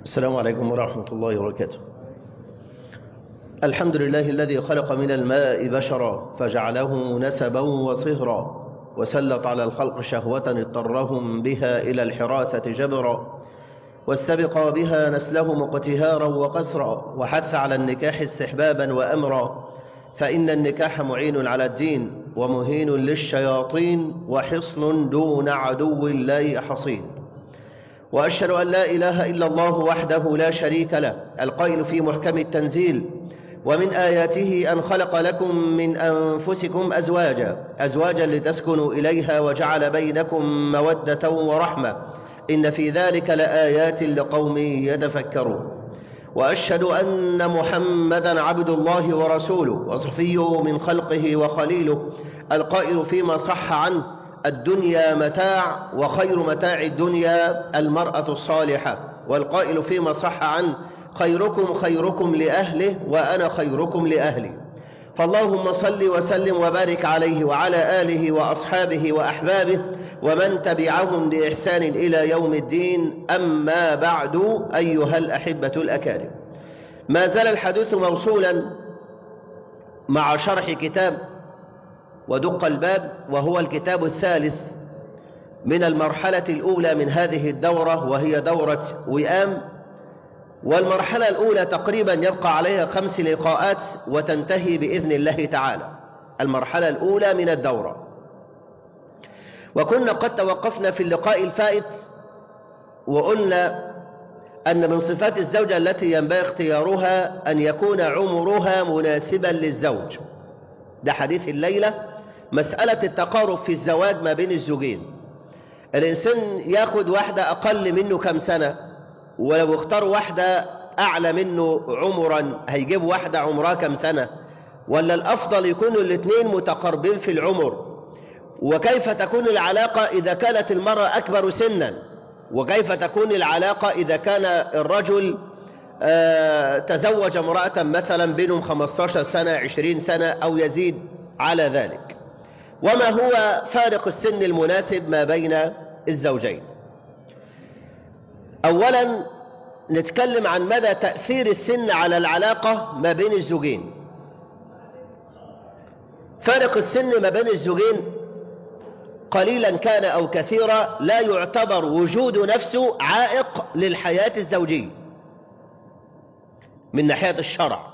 السلام عليكم ورحمة الله وبركاته الحمد لله الذي خلق من الماء بشرا فجعله نسبا وصهرا وسلط على الخلق شهوة اضطرهم بها إلى الحراثة جبرا واستبقى بها نسلهم اقتهارا وقسرا وحث على النكاح استحبابا وأمرا فإن النكاح معين على الدين ومهين للشياطين وحصن دون عدو الله حصين وأشهد أن لا إله إلا الله وحده لا شريك له القائل في محكم التنزيل ومن آياته أن خلق لكم من أنفسكم أزواجا أزواجا لتسكنوا إليها وجعل بينكم مودة ورحمة إن في ذلك لآيات لقوم يتفكرون وأشهد أن محمدا عبد الله ورسوله وصفيه من خلقه وخليله القائل فيما صح عنه الدنيا متاع وخير متاع الدنيا المرأة الصالحة والقائل فيما صح عنه خيركم خيركم لأهله وأنا خيركم لأهلي فاللهم صل وسلم وبارك عليه وعلى آله وأصحابه وأحبابه ومن تبعهم بإحسان إلى يوم الدين أما بعد أيها الأحبة الأكارم ما زال الحديث موصولا مع شرح كتاب ودق الباب وهو الكتاب الثالث من المرحلة الأولى من هذه الدورة وهي دورة وئام والمرحلة الأولى تقريبا يبقى عليها خمس لقاءات وتنتهي بإذن الله تعالى المرحلة الأولى من الدورة وكنا قد توقفنا في اللقاء الفائت وقلنا أن من صفات الزوجة التي ينبغي اختيارها أن يكون عمرها مناسبا للزوج ده حديث الليلة مسألة التقارب في الزواج ما بين الزوجين الإنسان ياخد واحدة أقل منه كم سنة ولو اختار واحدة أعلى منه عمرا هيجيب واحدة عمرها كم سنة ولا الأفضل يكونوا الاثنين متقاربين في العمر وكيف تكون العلاقة إذا كانت المرأة أكبر سنا وكيف تكون العلاقة إذا كان الرجل آه تزوج امرأة مثلا بينهم 15 سنة 20 سنة أو يزيد على ذلك وما هو فارق السن المناسب ما بين الزوجين أولا نتكلم عن مدى تأثير السن على العلاقة ما بين الزوجين فارق السن ما بين الزوجين قليلا كان أو كثيرا لا يعتبر وجود نفسه عائق للحياة الزوجية من ناحية الشرع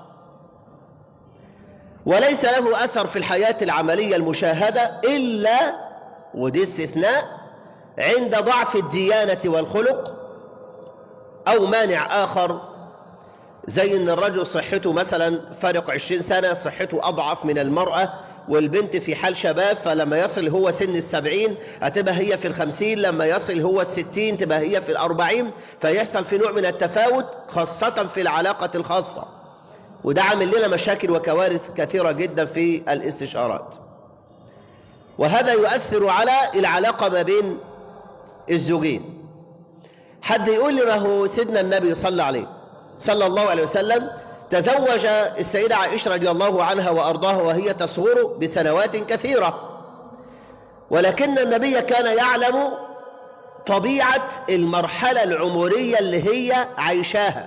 وليس له أثر في الحياة العملية المشاهدة إلا ودي استثناء عند ضعف الديانة والخلق أو مانع آخر زي أن الرجل صحته مثلا فارق عشرين سنة صحته أضعف من المرأة والبنت في حال شباب فلما يصل هو سن السبعين هتبقى هي في الخمسين لما يصل هو الستين تبقى هي في الأربعين فيحصل في نوع من التفاوت خاصة في العلاقة الخاصة وده عامل لنا مشاكل وكوارث كثيرة جدا في الاستشارات وهذا يؤثر على العلاقة ما بين الزوجين حد يقول لي ما هو سيدنا النبي صلى عليه صلى الله عليه وسلم تزوج السيدة عائشة رضي الله عنها وأرضاها وهي تصغر بسنوات كثيرة ولكن النبي كان يعلم طبيعة المرحلة العمرية اللي هي عيشاها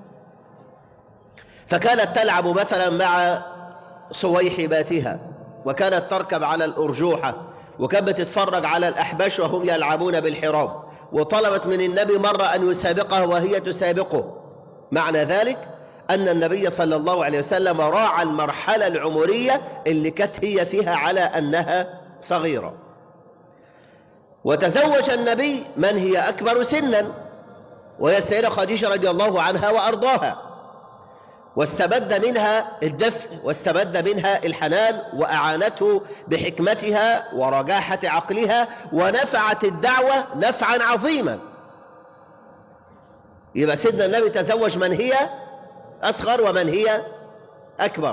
فكانت تلعب مثلا مع صويحباتها وكانت تركب على الأرجوحة وكانت بتتفرج على الأحباش وهم يلعبون بالحراب وطلبت من النبي مرة أن يسابقها وهي تسابقه معنى ذلك أن النبي صلى الله عليه وسلم راعى المرحلة العمرية اللي كانت هي فيها على أنها صغيرة وتزوج النبي من هي أكبر سنا وهي السيدة خديجة رضي الله عنها وأرضاها واستبد منها الدفء واستبد منها الحنان وأعانته بحكمتها ورجاحة عقلها ونفعت الدعوة نفعا عظيما يبقى سيدنا النبي تزوج من هي أصغر ومن هي أكبر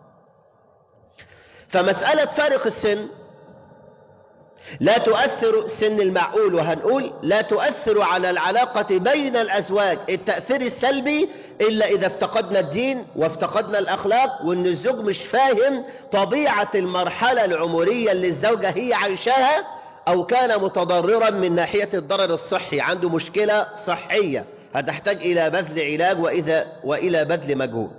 فمسألة فارق السن لا تؤثر سن المعقول وهنقول لا تؤثر على العلاقة بين الأزواج التأثير السلبي إلا إذا افتقدنا الدين وافتقدنا الأخلاق وإن الزوج مش فاهم طبيعة المرحلة العمرية اللي الزوجة هي عايشاها أو كان متضررا من ناحية الضرر الصحي عنده مشكلة صحية هتحتاج إلى بذل علاج وإذا وإلى بذل مجهود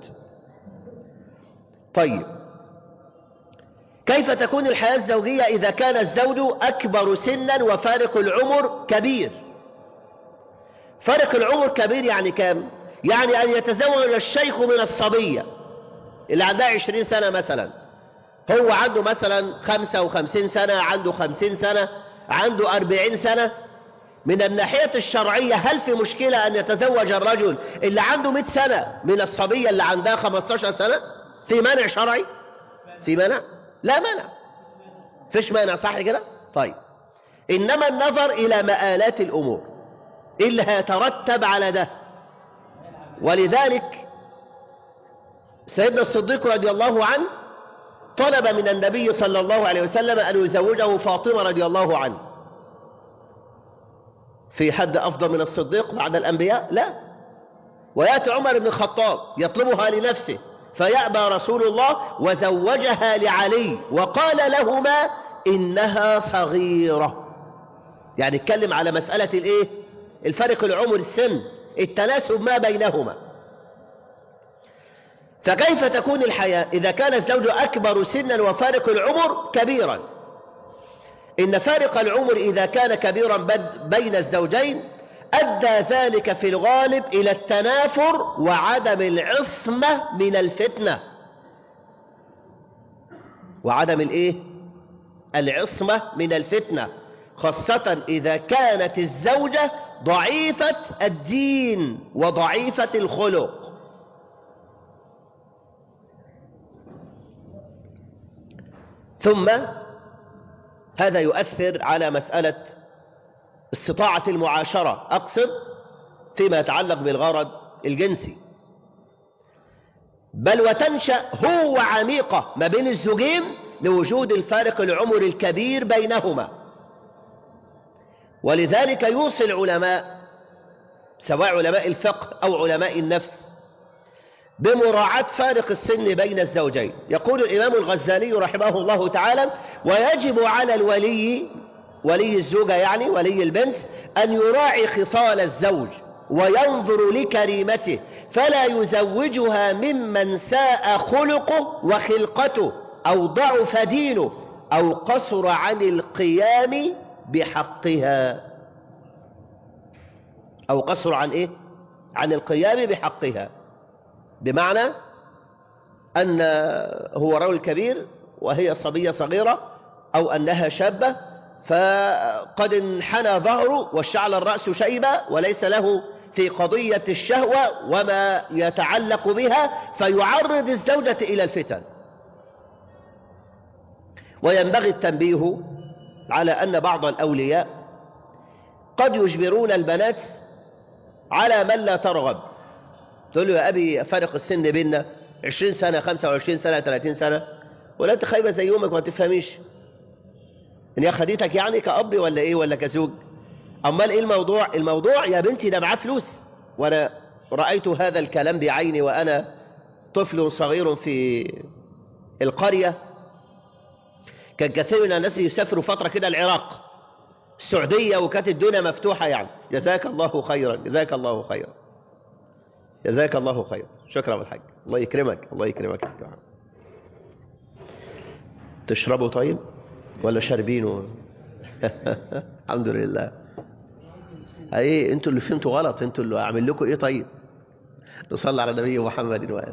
طيب كيف تكون الحياة الزوجية إذا كان الزوج أكبر سنا وفارق العمر كبير فارق العمر كبير يعني كام يعني أن يتزوج الشيخ من الصبية اللي عندها عشرين سنة مثلا هو عنده مثلا خمسة وخمسين سنة عنده خمسين سنة عنده أربعين سنة من الناحية الشرعية هل في مشكلة أن يتزوج الرجل اللي عنده 100 سنة من الصبية اللي عندها 15 سنة في مانع شرعي في مانع لا مانع فيش مانع صح كده طيب إنما النظر إلى مآلات الأمور اللي هيترتب على ده ولذلك سيدنا الصديق رضي الله عنه طلب من النبي صلى الله عليه وسلم أن يزوجه فاطمة رضي الله عنه في حد أفضل من الصديق بعد الأنبياء لا ويأتي عمر بن الخطاب يطلبها لنفسه فيأبى رسول الله وزوجها لعلي وقال لهما إنها صغيرة يعني اتكلم على مسألة الايه الفرق العمر السن التناسب ما بينهما فكيف تكون الحياة إذا كان الزوج أكبر سنا وفارق العمر كبيرا إن فارق العمر إذا كان كبيرا بين الزوجين أدى ذلك في الغالب إلى التنافر وعدم العصمة من الفتنة وعدم الإيه؟ العصمة من الفتنة خاصة إذا كانت الزوجة ضعيفة الدين وضعيفة الخلق ثم هذا يؤثر على مسألة استطاعة المعاشرة أقصد فيما يتعلق بالغرض الجنسي بل وتنشأ هو عميقة ما بين الزوجين لوجود الفارق العمر الكبير بينهما ولذلك يوصي العلماء سواء علماء الفقه أو علماء النفس بمراعاة فارق السن بين الزوجين يقول الإمام الغزالي رحمه الله تعالى ويجب على الولي ولي الزوجة يعني ولي البنت أن يراعي خصال الزوج وينظر لكريمته فلا يزوجها ممن ساء خلقه وخلقته أو ضعف دينه أو قصر عن القيام بحقها أو قصر عن إيه؟ عن القيام بحقها بمعنى أن هو رجل كبير وهي صبية صغيرة أو أنها شابة فقد انحنى ظهره واشتعل الرأس شيبة وليس له في قضية الشهوة وما يتعلق بها فيعرض الزوجة إلى الفتن وينبغي التنبيه على أن بعض الأولياء قد يجبرون البنات على من لا ترغب تقول له يا أبي فرق السن بيننا 20 سنة 25 سنة 30 سنة ولا أنت خايبة زي يومك ما تفهميش إن هي خديتك يعني كأب ولا إيه ولا كزوج أمال إيه الموضوع الموضوع يا بنتي ده معاه فلوس وأنا رأيت هذا الكلام بعيني وأنا طفل صغير في القرية كان كثير من الناس يسافروا فترة كده العراق السعودية وكانت الدنيا مفتوحة يعني جزاك الله خيرا جزاك الله خيرا جزاك الله خيرا شكرا أبو الحاج الله يكرمك الله يكرمك يا جماعة تشربوا طيب ولا شاربينه الحمد لله ايه انتوا اللي فهمتوا غلط انتوا اللي اعمل لكم ايه طيب نصلي على نبي محمد وآله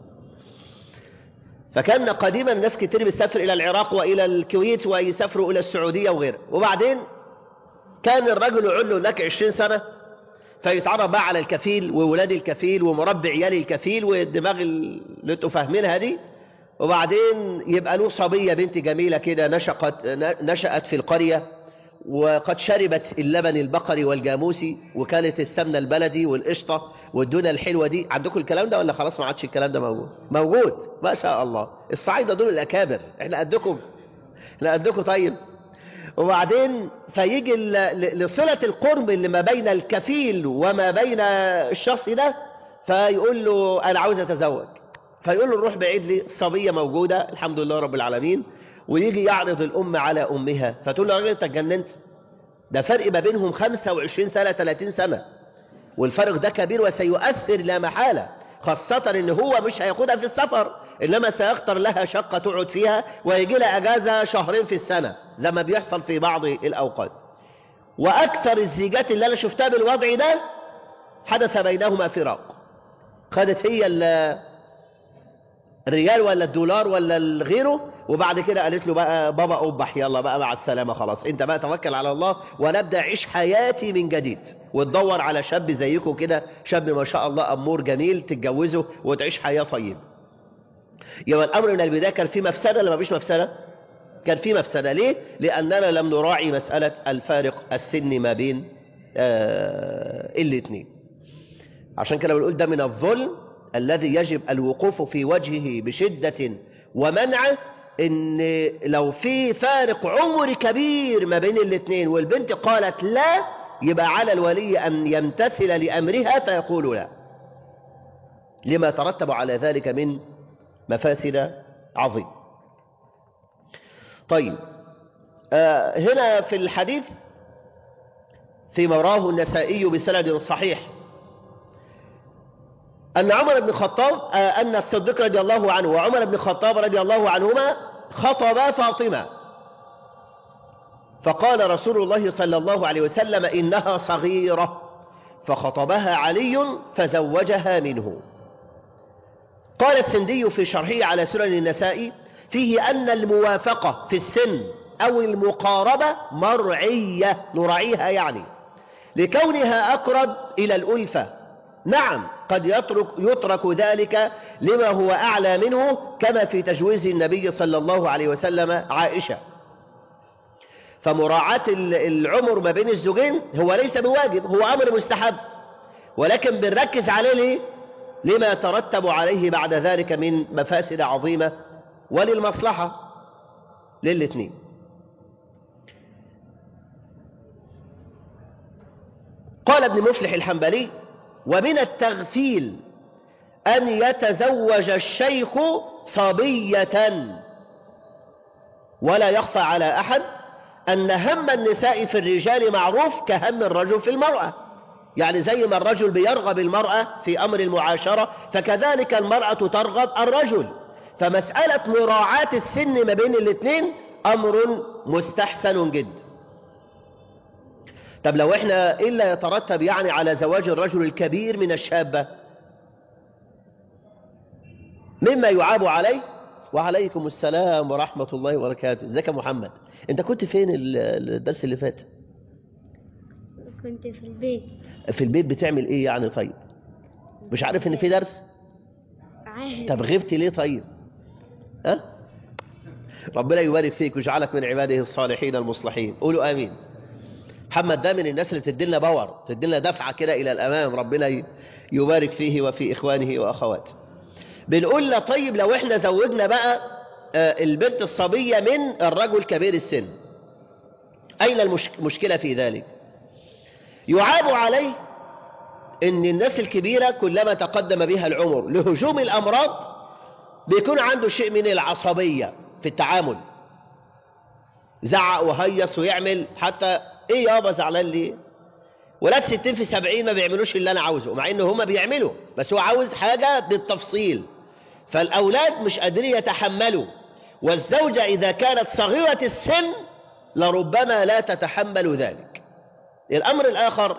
فكان قديما ناس كتير بتسافر الى العراق والى الكويت ويسافروا الى السعوديه وغيره وبعدين كان الرجل يقول له لك 20 سنه فيتعرف بقى على الكفيل وولاد الكفيل ومربي عيال الكفيل والدماغ اللي انتوا فاهمينها دي وبعدين يبقى له صبيه بنت جميله كده نشأت نشأت في القريه وقد شربت اللبن البقري والجاموسي وكانت السمنه البلدي والقشطه والدنيا الحلوه دي عندكم الكلام ده ولا خلاص ما عادش الكلام ده موجود موجود ما شاء الله الصعايده دول الاكابر احنا قدكم احنا قدكم طيب وبعدين فيجي لصله القرب اللي ما بين الكفيل وما بين الشخص ده فيقول له انا عاوز اتزوج فيقول له نروح بعيد لي الصبيه موجوده الحمد لله رب العالمين ويجي يعرض الام على امها فتقول له يا راجل انت اتجننت ده فرق ما بينهم 25 سنه 30 سنه والفرق ده كبير وسيؤثر لا محالة خاصة ان هو مش هياخدها في السفر انما سيختار لها شقة تقعد فيها ويجي لها اجازة شهرين في السنة زي ما بيحصل في بعض الاوقات واكثر الزيجات اللي انا شفتها بالوضع ده حدث بينهما فراق خدت هي الريال ولا الدولار ولا غيره وبعد كده قالت له بقى بابا أبح يلا بقى مع السلامة خلاص انت بقى توكل على الله ونبدأ عيش حياتي من جديد وتدور على شاب زيكم كده شاب ما شاء الله أمور جميل تتجوزه وتعيش حياة طيبة يبقى الأمر من البداية كان فيه مفسدة ولا مفيش مفسدة كان فيه مفسدة ليه لأننا لم نراعي مسألة الفارق السن ما بين آه الاثنين عشان كده بنقول ده من الظلم الذي يجب الوقوف في وجهه بشدة ومنعه ان لو في فارق عمر كبير ما بين الاثنين والبنت قالت لا يبقى على الولي ان يمتثل لامرها فيقول لا لما ترتب على ذلك من مفاسد عظيم طيب آه هنا في الحديث فيما رواه النسائي بسند صحيح أن عمر بن الخطاب أن الصديق رضي الله عنه وعمر بن الخطاب رضي الله عنهما خطبا فاطمة فقال رسول الله صلى الله عليه وسلم إنها صغيرة فخطبها علي فزوجها منه قال السندي في شرحه على سنن النساء فيه أن الموافقة في السن أو المقاربة مرعية نراعيها يعني لكونها أقرب إلى الألفة نعم قد يترك, يترك ذلك لما هو أعلى منه كما في تجويز النبي صلى الله عليه وسلم عائشة فمراعاة العمر ما بين الزوجين هو ليس بواجب هو أمر مستحب ولكن بنركز عليه ليه؟ لما ترتب عليه بعد ذلك من مفاسد عظيمة وللمصلحة للاثنين قال ابن مفلح الحنبلي ومن التغفيل أن يتزوج الشيخ صبية ولا يخفى على أحد أن هم النساء في الرجال معروف كهم الرجل في المرأة يعني زي ما الرجل بيرغب المرأة في أمر المعاشرة فكذلك المرأة ترغب الرجل فمسألة مراعاة السن ما بين الاثنين أمر مستحسن جدا طب لو احنا إلا يترتب يعني على زواج الرجل الكبير من الشابة مما يعاب عليه وعليكم السلام ورحمة الله وبركاته ازيك يا محمد انت كنت فين الدرس اللي فات كنت في البيت في البيت بتعمل ايه يعني طيب مش عارف ان في درس عارف طب غبت ليه طيب ها ربنا يبارك فيك ويجعلك من عباده الصالحين المصلحين قولوا امين محمد ده من الناس اللي بتدي لنا باور بتدي لنا دفعه كده الى الامام ربنا يبارك فيه وفي اخوانه واخواته بنقول له طيب لو احنا زوجنا بقى البنت الصبيه من الرجل كبير السن اين المشكله في ذلك يعاب عليه ان الناس الكبيره كلما تقدم بها العمر لهجوم الامراض بيكون عنده شيء من العصبيه في التعامل زعق وهيص ويعمل حتى ايه يابا زعلان ليه ولاد ستين في سبعين ما بيعملوش اللي انا عاوزه مع ان هما بيعملوا بس هو عاوز حاجة بالتفصيل فالاولاد مش قادرين يتحملوا والزوجة اذا كانت صغيرة السن لربما لا تتحمل ذلك الامر الاخر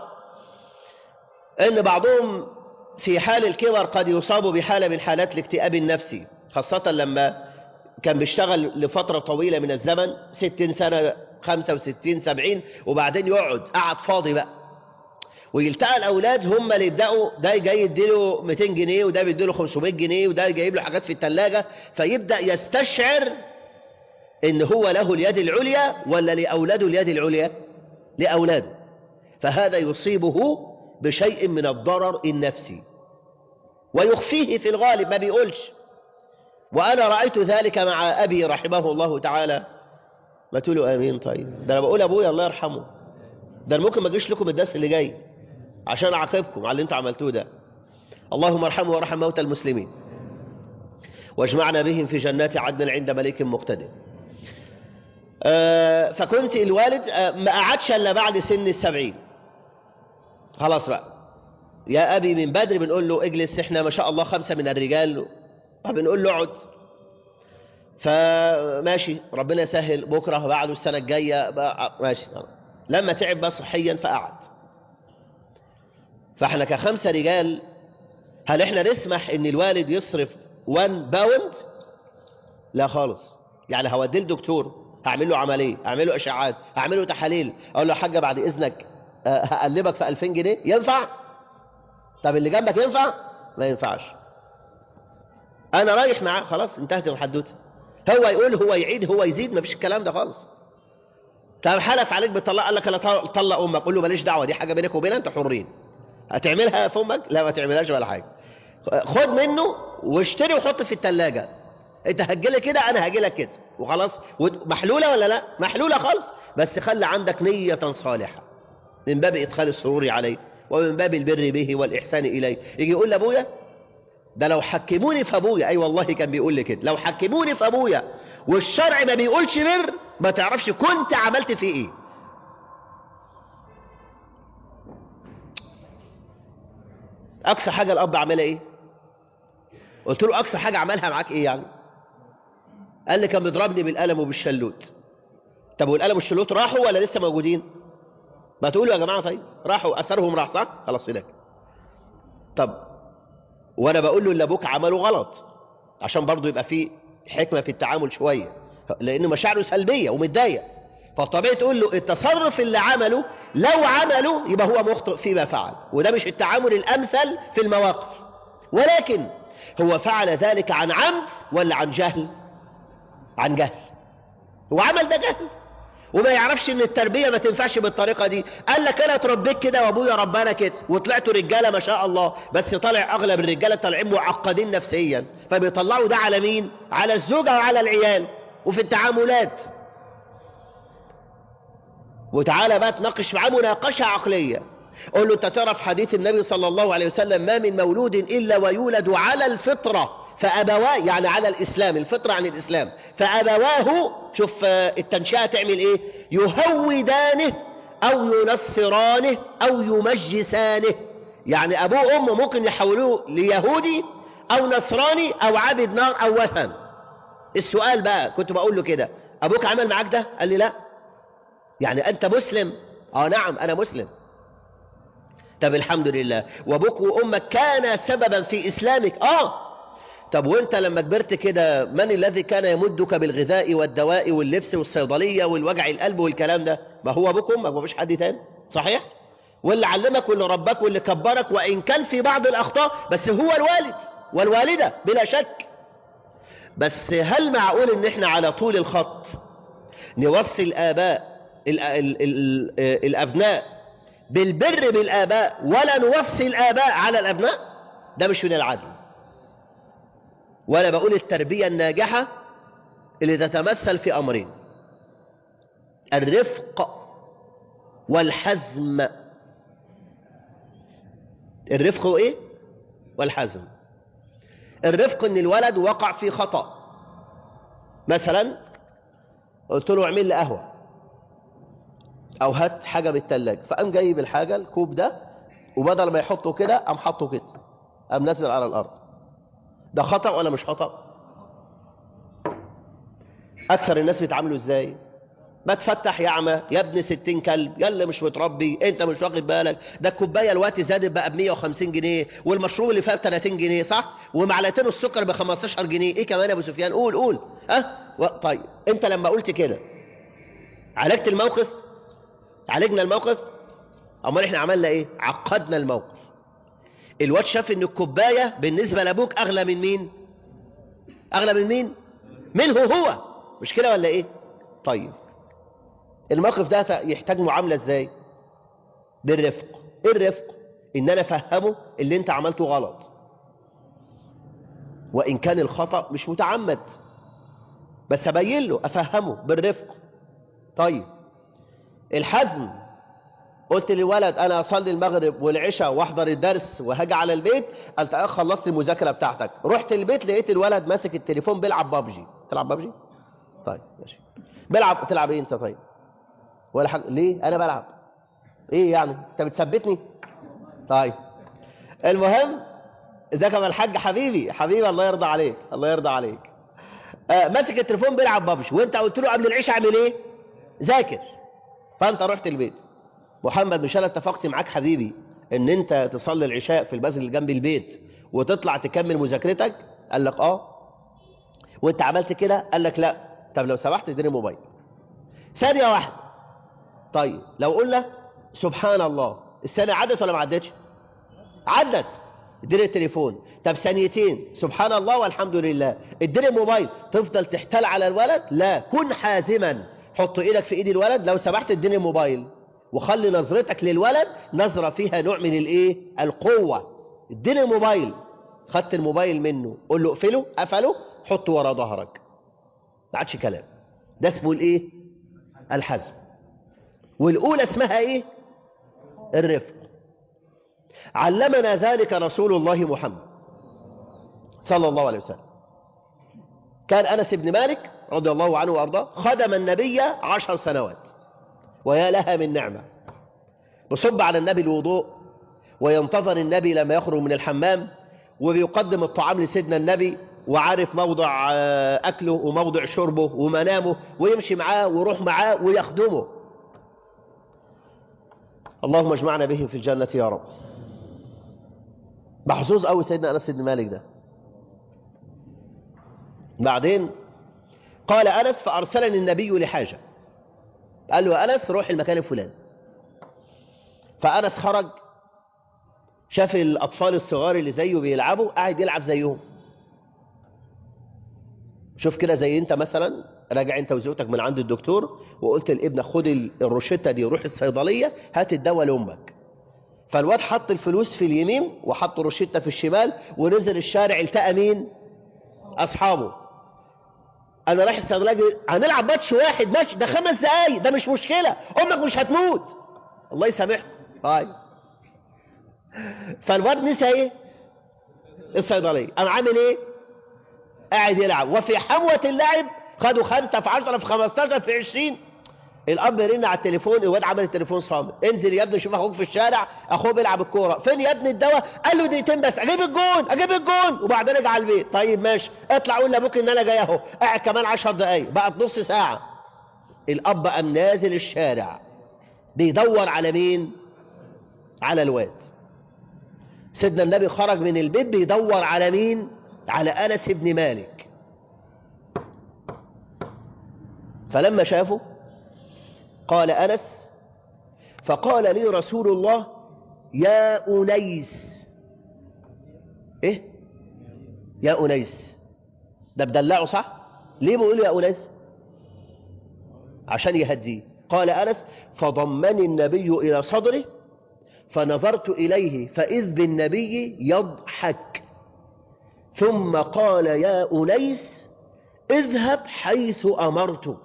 ان بعضهم في حال الكبر قد يصاب بحالة من حالات الاكتئاب النفسي خاصة لما كان بيشتغل لفترة طويلة من الزمن ستين سنة خمسة وستين سبعين وبعدين يقعد قعد فاضي بقى ويلتقى الأولاد هم اللي يبدأوا ده جاي يديله 200 جنيه وده بيديله 500 جنيه وده جايب له حاجات في الثلاجة فيبدأ يستشعر إن هو له اليد العليا ولا لأولاده اليد العليا لأولاده فهذا يصيبه بشيء من الضرر النفسي ويخفيه في الغالب ما بيقولش وأنا رأيت ذلك مع أبي رحمه الله تعالى ما تقولوا امين طيب ده انا بقول ابويا الله يرحمه ده أنا ممكن ما اجيش لكم الدرس اللي جاي عشان اعاقبكم على اللي انتوا عملتوه ده اللهم ارحمه وارحم موتى المسلمين واجمعنا بهم في جنات عدن عند ملك مقتدر آه فكنت الوالد آه ما قعدش الا بعد سن السبعين خلاص بقى يا ابي من بدري بنقول له اجلس احنا ما شاء الله خمسه من الرجال فبنقول له اقعد فماشي ربنا يسهل بكره بعده السنه الجايه بقى ماشي لما تعب بقى صحيا فقعد فاحنا كخمسه رجال هل احنا نسمح ان الوالد يصرف 1 باوند لا خالص يعني هوديه لدكتور هعمل له عمليه هعمل له اشعاعات هعمل له تحاليل اقول له يا حاجه بعد اذنك أه، هقلبك في 2000 جنيه ينفع طب اللي جنبك ينفع ما ينفعش انا رايح معاه خلاص انتهت الحدوته هو يقول هو يعيد هو يزيد مفيش الكلام ده خالص طب حلف عليك بالطلاق قال لك انا طل- طلق امك قول له ماليش دعوه دي حاجه بينك وبينها انتوا حرين هتعملها في امك لا ما تعملهاش ولا حاجه خد منه واشتري وحط في الثلاجه انت هتجيلي كده انا هجيلك كده وخلاص ود- محلوله ولا لا محلوله خالص بس خلي عندك نيه صالحه من باب ادخال السرور عليه ومن باب البر به والاحسان اليه يجي يقول لابويا ده لو حكموني في ابويا اي والله كان بيقول لي كده لو حكموني في ابويا والشرع ما بيقولش بر ما تعرفش كنت عملت فيه ايه اقصى حاجه الاب عملها ايه قلت له اقصى حاجه عملها معاك ايه يعني قال لي كان بيضربني بالقلم وبالشلوت طب والقلم والشلوت راحوا ولا لسه موجودين ما تقولوا يا جماعه طيب راحوا اثرهم راح صح خلاص هناك طب وانا بقول له اللي ابوك عمله غلط عشان برضه يبقى في حكمه في التعامل شويه لان مشاعره سلبيه ومتضايق فطبيعي تقول له التصرف اللي عمله لو عمله يبقى هو مخطئ فيما فعل وده مش التعامل الامثل في المواقف ولكن هو فعل ذلك عن عمد ولا عن جهل عن جهل هو عمل ده جهل وما يعرفش ان التربيه ما تنفعش بالطريقه دي قال لك انا اتربيت كده وابويا ربانا كده وطلعتوا رجاله ما شاء الله بس طالع اغلب الرجاله طالعين معقدين نفسيا فبيطلعوا ده على مين على الزوجه وعلى العيال وفي التعاملات وتعالى بقى تناقش معاه مناقشه عقليه قول له انت تعرف حديث النبي صلى الله عليه وسلم ما من مولود الا ويولد على الفطره فابواه يعني على الاسلام الفطره عن الاسلام فابواه شوف آه، التنشئه تعمل ايه يهودانه او ينصرانه او يمجسانه يعني ابوه وامه ممكن يحولوه ليهودي او نصراني او عابد نار او وثن السؤال بقى كنت بقول له كده ابوك عمل معاك ده قال لي لا يعني انت مسلم اه نعم انا مسلم طب الحمد لله وابوك وامك كان سببا في اسلامك اه طب وانت لما كبرت كده من الذي كان يمدك بالغذاء والدواء واللبس والصيدليه والوجع القلب والكلام ده ما هو ابوك وامك مفيش حد تاني صحيح واللي علمك واللي ربك واللي كبرك وان كان في بعض الاخطاء بس هو الوالد والوالده بلا شك بس هل معقول ان احنا على طول الخط نوصي الآباء ال ال ال الأبناء بالبر بالآباء ولا نوصي الآباء على الأبناء ده مش من العدل ولا بقول التربية الناجحة اللي تتمثل في أمرين الرفق والحزم الرفق وإيه؟ والحزم الرفق ان الولد وقع في خطأ مثلا قلت له اعمل لي قهوة او هات حاجة بالتلاج فقام جايب الحاجة الكوب ده وبدل ما يحطه كده قام حطه كده قام نازل على الارض ده خطأ ولا مش خطأ اكثر الناس بيتعاملوا ازاي ما تفتح يا عمى يا ابن ستين كلب يا اللي مش متربي انت مش واخد بالك ده الكوبايه الوقت زادت بقى ب 150 جنيه والمشروب اللي فيها ب 30 جنيه صح ومعلقتين السكر ب 15 جنيه ايه كمان يا ابو سفيان قول قول ها أه؟ طيب انت لما قلت كده عالجت الموقف عالجنا الموقف امال احنا عملنا ايه عقدنا الموقف الواد شاف ان الكوبايه بالنسبه لابوك اغلى من مين اغلى من مين منه هو مش كده ولا ايه طيب الموقف ده يحتاج معاملة ازاي بالرفق ايه الرفق ان انا افهمه اللي انت عملته غلط وان كان الخطأ مش متعمد بس ابين له افهمه بالرفق طيب الحزم قلت للولد انا اصلي المغرب والعشاء واحضر الدرس وهاجي على البيت قلت اه خلصت المذاكره بتاعتك رحت البيت لقيت الولد ماسك التليفون بيلعب بابجي تلعب بابجي طيب ماشي بيلعب تلعب ايه انت طيب ولا حاجه ليه انا بلعب ايه يعني انت بتثبتني طيب المهم ازيك يا الحاج حبيبي حبيبي الله يرضى عليك الله يرضى عليك آه ماسك التليفون بيلعب ببجي وانت قلت له قبل العشاء اعمل ايه ذاكر فانت رحت البيت محمد مش انا اتفقت معاك حبيبي ان انت تصلي العشاء في المسجد اللي جنب البيت وتطلع تكمل مذاكرتك قال لك اه وانت عملت كده قال لك لا طب لو سمحت اديني الموبايل ثانيه واحده طيب لو قلنا سبحان الله السنه عدت ولا ما عدتش عدت اديني التليفون طب ثانيتين سبحان الله والحمد لله اديني الموبايل تفضل تحتال على الولد لا كن حازما حط ايدك في ايد الولد لو سمحت اديني الموبايل وخلي نظرتك للولد نظرة فيها نوع من الايه القوة اديني الموبايل خدت الموبايل منه قول له اقفله قفله حطه ورا ظهرك ما عادش كلام ده اسمه الايه الحزم والاولى اسمها ايه الرفق علمنا ذلك رسول الله محمد صلى الله عليه وسلم كان أنس بن مالك رضي الله عنه وأرضاه خدم النبي عشر سنوات ويا لها من نعمة بصب على النبي الوضوء وينتظر النبي لما يخرج من الحمام وبيقدم الطعام لسيدنا النبي وعارف موضع أكله وموضع شربه ومنامه ويمشي معاه ويروح معاه ويخدمه اللهم اجمعنا به في الجنة يا رب محظوظ قوي سيدنا أنس بن مالك ده بعدين قال أنس فأرسلني النبي لحاجة قال له أنس روح المكان الفلاني فأنس خرج شاف الأطفال الصغار اللي زيه بيلعبوا قاعد يلعب زيهم شوف كده زي انت مثلا راجع انت وزوجتك من عند الدكتور وقلت لابنك خد الروشته دي روح الصيدليه هات الدواء لامك فالواد حط الفلوس في اليمين وحط روشته في الشمال ونزل الشارع التقى مين اصحابه انا رايح الصيدليه هنلعب ماتش واحد ماتش ده خمس دقايق ده مش مشكله امك مش هتموت الله يسامحكم طيب فالواد نسى ايه الصيدليه قام عامل ايه قاعد يلعب وفي حموه اللعب خدوا خمسة في عشرة في خمستاشر في عشرين الأب يرن على التليفون الواد عمل التليفون صامت انزل يا ابني شوف أخوك في الشارع أخوه بيلعب الكورة فين يا ابني الدواء قال له دقيقتين بس أجيب الجون أجيب الجون وبعدين ارجع البيت طيب ماشي اطلع قول لأبوك إن أنا جاي أهو قاعد كمان عشر دقايق بقت نص ساعة الأب قام نازل الشارع بيدور على مين على الواد سيدنا النبي خرج من البيت بيدور على مين على أنس بن مالك فلما شافه قال أنس فقال لي رسول الله يا أنيس إيه يا أنيس ده بدلعه صح ليه بيقول يا أنيس عشان يهديه قال أنس فضمني النبي إلى صدره فنظرت إليه فإذ بالنبي يضحك ثم قال يا أنيس اذهب حيث أمرتك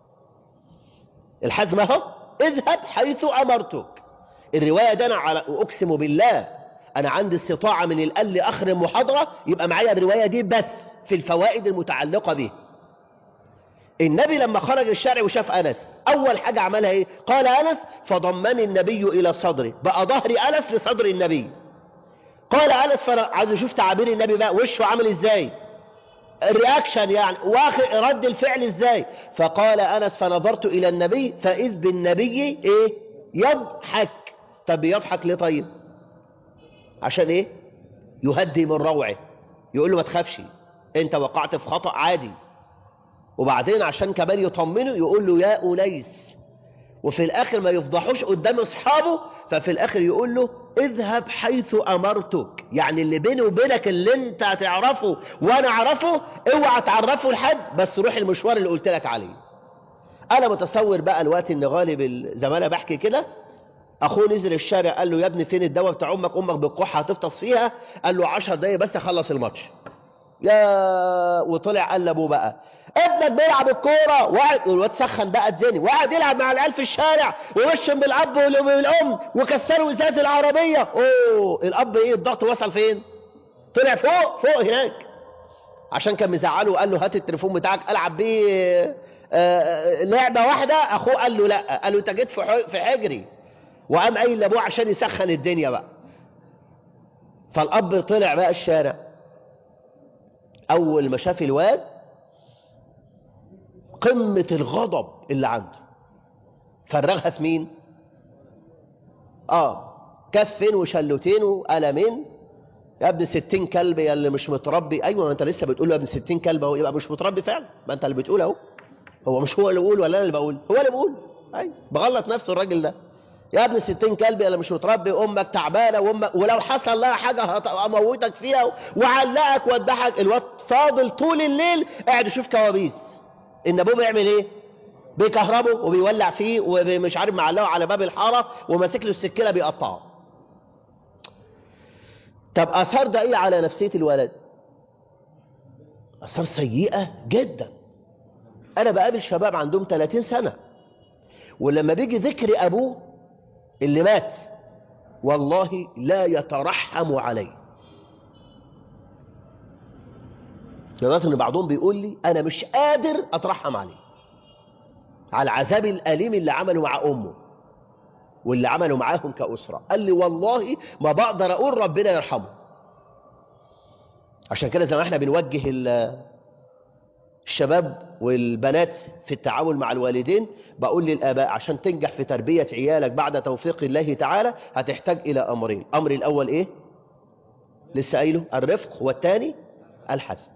الحزم اهو اذهب حيث أمرتك الرواية ده أنا على أقسم بالله أنا عندي استطاعة من الآن لآخر المحاضرة يبقى معايا الرواية دي بس في الفوائد المتعلقة به النبي لما خرج الشارع وشاف أنس أول حاجة عملها إيه؟ قال أنس فضمني النبي إلى صدره بقى ظهر أنس لصدر النبي قال أنس فأنا عايز أشوف تعابير النبي بقى وشه عامل إزاي الرياكشن يعني واخد رد الفعل ازاي فقال انس فنظرت الى النبي فاذ بالنبي ايه يضحك طب يضحك ليه طيب عشان ايه يهدي من روعه يقول له ما تخافش انت وقعت في خطأ عادي وبعدين عشان كمان يطمنه يقول له يا أنيس وفي الآخر ما يفضحوش قدام أصحابه ففي الآخر يقول له اذهب حيث أمرتك يعني اللي بيني وبينك اللي انت هتعرفه وانا اعرفه اوعى تعرفه لحد بس روح المشوار اللي قلت لك عليه انا متصور بقى الوقت ان غالب زي ما انا بحكي كده اخوه نزل الشارع قال له يا ابني فين الدواء بتاع امك امك بالكحه هتفطس فيها قال له 10 دقايق بس اخلص الماتش يا وطلع قال لابوه بقى ابنك بيلعب الكوره وقعد الواد سخن بقى الدنيا وقعد يلعب مع العيال في الشارع ووشم بالاب والام وكسروا ازاز العربيه اوه الاب ايه الضغط وصل فين طلع فوق فوق هناك عشان كان مزعله وقال له هات التليفون بتاعك العب بيه آه لعبه واحده اخوه قال له لا قال له انت جيت في في حجري وقام قايل لابوه عشان يسخن الدنيا بقى فالأب طلع بقى الشارع أول ما شاف الواد قمة الغضب اللي عنده فرغها في مين؟ آه كفين وشلوتين وقلمين يا ابن ستين كلب يا اللي مش متربي أيوة ما أنت لسه بتقول له يا ابن ستين كلب أهو يبقى مش متربي فعلا ما أنت اللي بتقول أهو هو مش هو اللي بيقول ولا أنا اللي بقول هو اللي بيقول أيوة بغلط نفسه الراجل ده يا ابن ستين كلب يا اللي مش متربي امك تعبانه وامك ولو حصل لها حاجه هموتك فيها وعلقك وادحك الواد فاضل طول الليل قاعد يشوف كوابيس ان ابوه بيعمل ايه بيكهربه وبيولع فيه ومش عارف معلقه على باب الحاره وماسك له السكينه بيقطعه طب اثار ده ايه على نفسيه الولد اثار سيئه جدا انا بقابل شباب عندهم 30 سنه ولما بيجي ذكر ابوه اللي مات والله لا يترحم عليه لدرجه ان بعضهم بيقول لي انا مش قادر اترحم عليه على العذاب الاليم اللي عمله مع امه واللي عمله معاهم كاسره قال لي والله ما بقدر اقول ربنا يرحمه عشان كده زي ما احنا بنوجه الشباب والبنات في التعامل مع الوالدين بقول للآباء عشان تنجح في تربية عيالك بعد توفيق الله تعالى هتحتاج إلى أمرين أمر الأول إيه؟ لسه قايله الرفق والثاني الحزم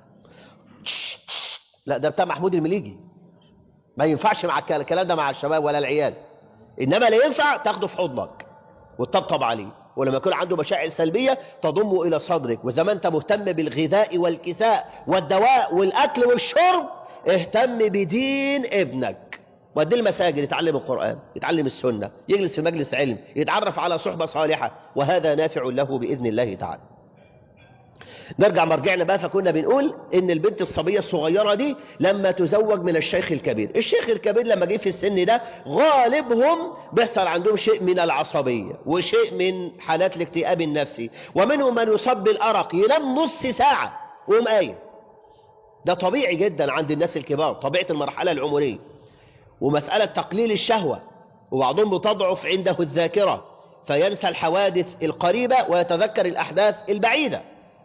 لا ده بتاع محمود المليجي ما ينفعش مع الكلام ده مع الشباب ولا العيال إنما لا ينفع تاخده في حضنك وتطبطب عليه ولما يكون عنده مشاعر سلبية تضمه إلى صدرك وزي ما أنت مهتم بالغذاء والكساء والدواء والأكل والشرب اهتم بدين ابنك وديه المساجد يتعلم القرآن يتعلم السنة يجلس في مجلس علم يتعرف على صحبة صالحة وهذا نافع له بإذن الله تعالى نرجع مرجعنا بقى فكنا بنقول ان البنت الصبية الصغيرة دي لما تزوج من الشيخ الكبير الشيخ الكبير لما جه في السن ده غالبهم بيحصل عندهم شيء من العصبية وشيء من حالات الاكتئاب النفسي ومنهم من يصاب بالأرق ينام نص ساعة ويقوم قايم ده طبيعي جدا عند الناس الكبار طبيعة المرحلة العمرية ومسألة تقليل الشهوة وبعضهم بتضعف عنده الذاكرة فينسى الحوادث القريبة ويتذكر الأحداث البعيدة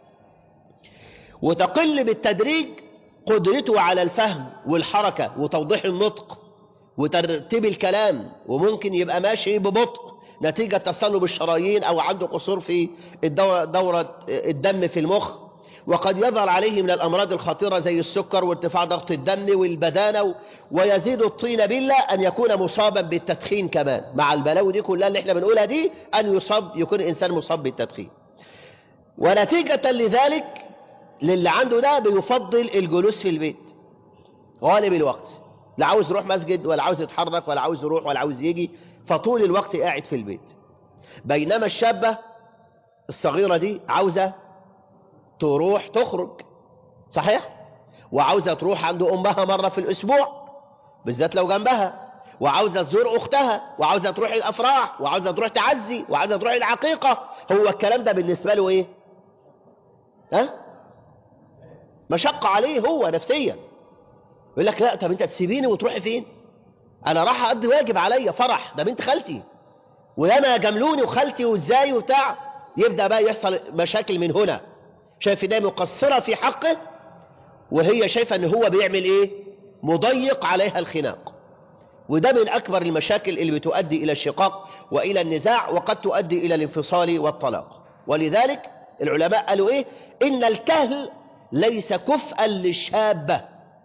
وتقل بالتدريج قدرته على الفهم والحركة وتوضيح النطق وترتيب الكلام وممكن يبقى ماشي ببطء نتيجة تصلب الشرايين أو عنده قصور في الدورة دورة الدم في المخ وقد يظهر عليه من الأمراض الخطيرة زي السكر وارتفاع ضغط الدم والبدانة ويزيد الطين بالله أن يكون مصابا بالتدخين كمان مع البلاوي دي كلها اللي احنا بنقولها دي أن يصاب يكون إنسان مصاب بالتدخين ونتيجة لذلك للي عنده ده بيفضل الجلوس في البيت غالب الوقت لا عاوز يروح مسجد ولا عاوز يتحرك ولا عاوز يروح ولا عاوز يجي فطول الوقت قاعد في البيت بينما الشابة الصغيرة دي عاوزة تروح تخرج صحيح وعاوزة تروح عند أمها مرة في الأسبوع بالذات لو جنبها وعاوزة تزور أختها وعاوزة تروح الأفراح وعاوزة تروح تعزي وعاوزة تروح العقيقة هو الكلام ده بالنسبة له إيه ها مشقة عليه هو نفسيا يقول لك لا طب انت تسيبيني وتروحي فين انا راح اقضي واجب عليا فرح ده بنت خالتي وانا جملوني وخالتي وازاي وبتاع يبدا بقى يحصل مشاكل من هنا شايف ده مقصره في حقه وهي شايفه ان هو بيعمل ايه مضيق عليها الخناق وده من اكبر المشاكل اللي بتؤدي الى الشقاق والى النزاع وقد تؤدي الى الانفصال والطلاق ولذلك العلماء قالوا ايه ان الكهل ليس كفءا للشابة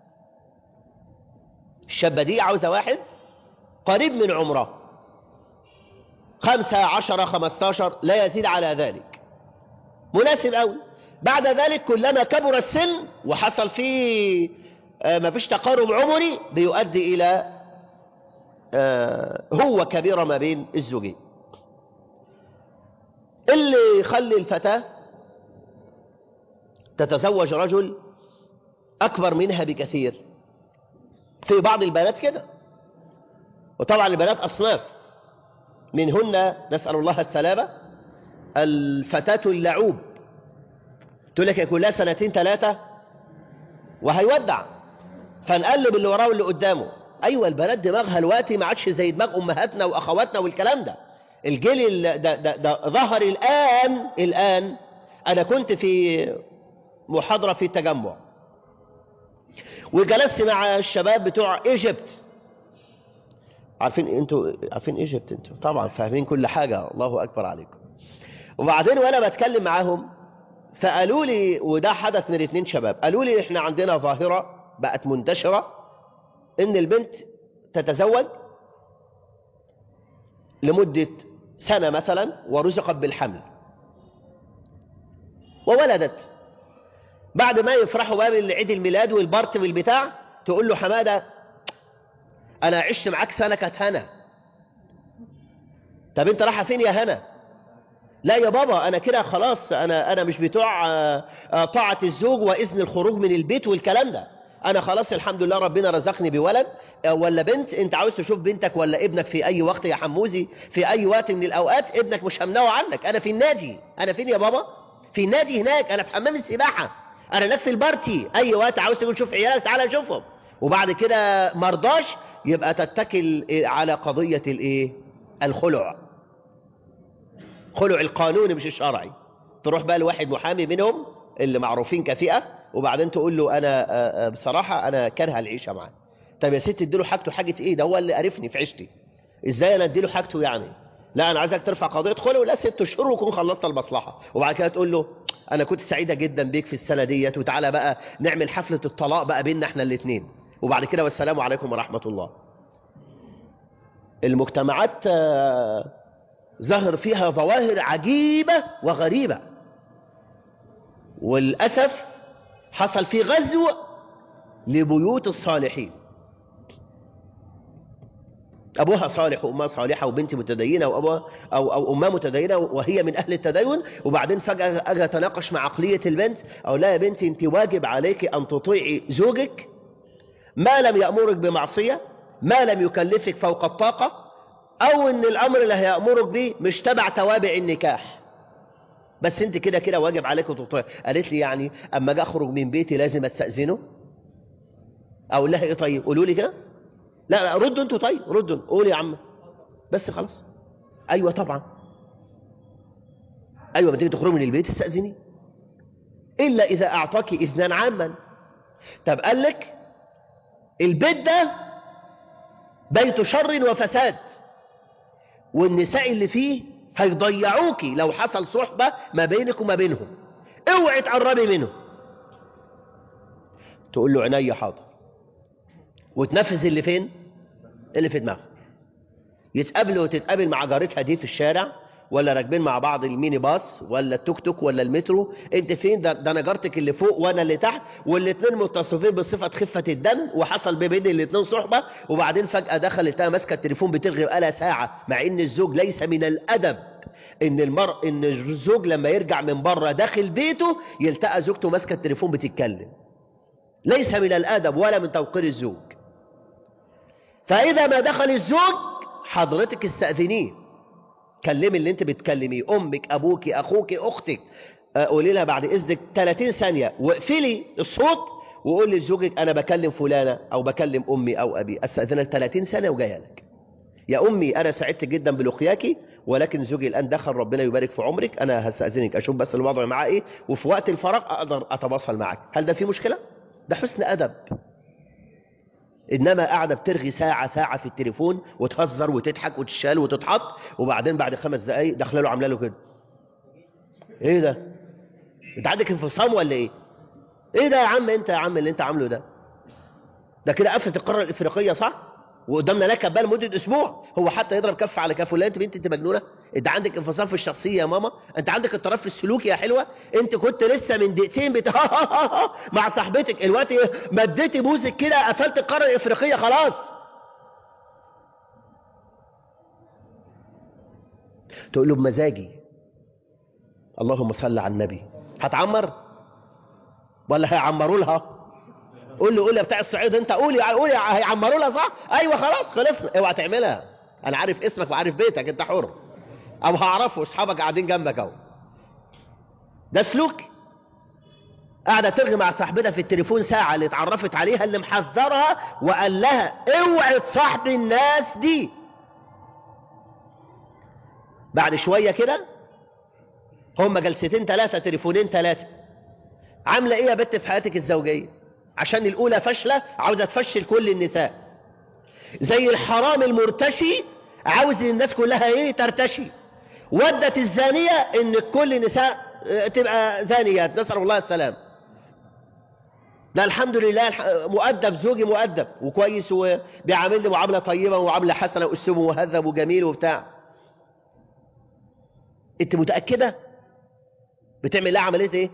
الشابة دي عاوزة واحد قريب من عمره خمسة عشر خمستاشر لا يزيد على ذلك مناسب أوي بعد ذلك كلما كبر السن وحصل فيه آه ما فيش تقارب عمري بيؤدي إلى آه هو كبيرة ما بين الزوجين اللي يخلي الفتاة تتزوج رجل أكبر منها بكثير في بعض البنات كده وطبعا البنات أصناف منهن نسأل الله السلامة الفتاة اللعوب تقول لك يكون لها سنتين ثلاثة وهيودع فنقلب اللي وراه واللي قدامه أيوة البنات دماغها الوقتي ما عادش زي دماغ أمهاتنا وأخواتنا والكلام ده الجيل ال- ده, ده, ده ظهر الآن الآن أنا كنت في محاضرة في التجمع وجلست مع الشباب بتوع ايجيبت عارفين انتوا عارفين ايجيبت انتوا طبعا فاهمين كل حاجة الله أكبر عليكم وبعدين وأنا بتكلم معاهم فقالوا لي وده حدث من اتنين شباب قالوا لي احنا عندنا ظاهرة بقت منتشرة ان البنت تتزوج لمدة سنة مثلا ورزقت بالحمل وولدت بعد ما يفرحوا بقى بالعيد الميلاد والبارت والبتاع تقول له حمادة انا عشت معاك سنة كانت هنا طب انت رايحة فين يا هنا لا يا بابا انا كده خلاص انا انا مش بتوع آه، آه، طاعة الزوج واذن الخروج من البيت والكلام ده انا خلاص الحمد لله ربنا رزقني بولد آه، ولا بنت انت عاوز تشوف بنتك ولا ابنك في اي وقت يا حموزي في اي وقت من الاوقات ابنك مش همنعه عنك انا في النادي انا فين يا بابا في النادي هناك انا في حمام السباحة انا هناك في البارتي اي وقت عاوز تقول شوف عيالك تعالى شوفهم وبعد كده مرضاش يبقى تتكل على قضية الايه الخلع خلع القانوني مش الشرعي تروح بقى لواحد محامي منهم اللي معروفين كفئة وبعدين تقول له انا آه، آه، بصراحة انا كارهه العيشة معاه طب يا ست اديله حاجته حاجة ايه ده هو اللي قرفني في عيشتي ازاي انا اديله حاجته يعني لا انا عايزك ترفع قضية خلع ولا ست شهور وكون خلصت المصلحة وبعد كده تقول له انا كنت سعيدة جدا بيك في السنة ديت وتعالى بقى نعمل حفلة الطلاق بقى بيننا احنا الاثنين وبعد كده والسلام عليكم ورحمة الله المجتمعات آه، ظهر فيها ظواهر عجيبة وغريبة والأسف حصل في غزو لبيوت الصالحين أبوها صالح وأمها صالحة وبنت متدينة وأبوها أو, أو أمها متدينة وهي من أهل التدين وبعدين فجأة أجي أتناقش مع عقلية البنت أو لا يا بنتي أنت واجب عليك أن تطيعي زوجك ما لم يأمرك بمعصية ما لم يكلفك فوق الطاقة او ان الامر اللي هيأمرك بيه مش تبع توابع النكاح بس انت كده كده واجب عليك تطيع قالت لي يعني اما اجي اخرج من بيتي لازم استأذنه اقول لها ايه طيب قولوا لي كده لا لا ردوا انتوا طيب ردوا قولي يا عم بس خلاص ايوه طبعا ايوه ما تيجي تخرج من البيت استأذني الا اذا اعطاك اذنا عاما طب قال لك البيت ده بيت شر وفساد والنساء اللي فيه هيضيعوكي لو حصل صحبة ما بينك وما بينهم اوعي تقربي منه تقول له عينيا حاضر وتنفذ اللي فين اللي في دماغه يتقابلوا وتتقابل مع جارتها دي في الشارع ولا راكبين مع بعض الميني باص ولا التوك توك ولا المترو انت فين ده, ده انا جارتك اللي فوق وانا اللي تحت والاثنين متصفين بصفه خفه الدم وحصل بين الاثنين صحبه وبعدين فجاه دخلت لها ماسكه التليفون بترغي بقالها ساعه مع ان الزوج ليس من الادب ان المرء ان الزوج لما يرجع من بره داخل بيته يلتقى زوجته ماسكه التليفون بتتكلم ليس من الادب ولا من توقير الزوج فاذا ما دخل الزوج حضرتك استاذنيه كلمي اللي انت بتكلميه امك ابوك اخوك اختك آه، قولي لها بعد اذنك 30 ثانيه واقفلي الصوت وقولي لزوجك انا بكلم فلانه او بكلم امي او ابي استاذنك 30 ثانيه وجايه لك يا امي انا سعدت جدا بلقياكي ولكن زوجي الان دخل ربنا يبارك في عمرك انا هستاذنك اشوف بس الوضع معاه ايه وفي وقت الفراغ اقدر اتواصل معك هل ده في مشكله ده حسن ادب انما قاعده بترغي ساعه ساعه في التليفون وتهزر وتضحك وتشال وتتحط وبعدين بعد خمس دقايق داخله له عامله له كده ايه ده انت عندك انفصام ولا ايه ايه ده يا عم انت يا عم اللي انت عامله ده ده كده قفله القاره الافريقيه صح وقدامنا نكب بقى لمده اسبوع هو حتى يضرب كف على كف ولا انت بنت انت مجنونه انت عندك انفصام في الشخصيه يا ماما انت عندك اضطراب في السلوك يا حلوه انت كنت لسه من دقيقتين بت... مع صاحبتك الوقت مديتي بوزك كده قفلت القاره الافريقيه خلاص تقول له بمزاجي اللهم صل على النبي هتعمر ولا هيعمروا لها قول له قول يا بتاع الصعيد انت قول يا قول يا هيعمروا لها صح ايوه خلاص خلصنا اوعى تعملها انا عارف اسمك وعارف بيتك انت حر او هعرفه اصحابك قاعدين جنبك اهو ده سلوك قاعده ترغي مع صاحبتها في التليفون ساعه اللي اتعرفت عليها اللي محذرها وقال لها اوعي تصاحبي الناس دي بعد شوية كده هم جلستين ثلاثة تليفونين ثلاثة عاملة ايه يا بنت في حياتك الزوجية عشان الأولى فاشلة عاوزة تفشل كل النساء زي الحرام المرتشي عاوز الناس كلها ايه ترتشي ودت الزانية ان كل النساء اه، تبقى زانيات نسأل الله السلام ده الحمد لله الح- مؤدب زوجي مؤدب وكويس وبيعاملني معاملة طيبة ومعاملة حسنة واسلوبه مهذب وجميل وبتاع انت متأكدة بتعمل لها عملية ايه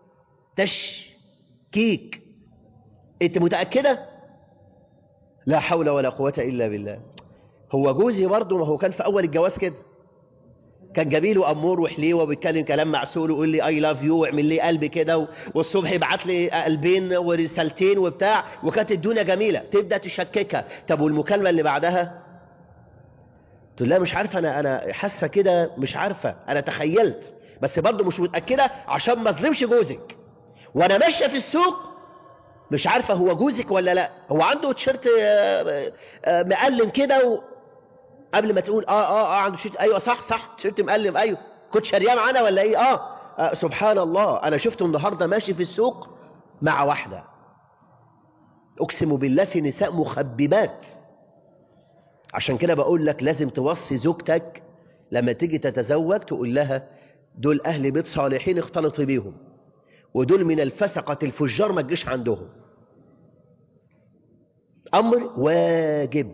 تشكيك انت متأكدة لا حول ولا قوة إلا بالله هو جوزي برضه ما هو كان في أول الجواز كده كان جميل وأمور وحليوة وبيتكلم كلام معسول ويقول لي اي لاف يو واعمل لي قلب كده و- والصبح يبعت لي قلبين ورسالتين وبتاع وكانت الدنيا جميلة تبدأ تشككها طب والمكالمة اللي بعدها تقول لها مش عارفة أنا أنا حاسة كده مش عارفة أنا تخيلت بس برضه مش متأكدة عشان ما اظلمش جوزك وأنا ماشية في السوق مش عارفة هو جوزك ولا لا هو عنده تيشيرت آه، آه، مقلم كده و... قبل ما تقول اه اه اه عنده تيشيرت ايوه صح صح تيشيرت مقلم ايوه كنت شارياه معانا ولا ايه آه. اه سبحان الله انا شفته النهارده ماشي في السوق مع واحدة اقسم بالله في نساء مخببات عشان كده بقول لك لازم توصي زوجتك لما تيجي تتزوج تقول لها دول اهل بيت صالحين اختلطي بيهم ودول من الفسقة الفجار ما تجيش عندهم أمر واجب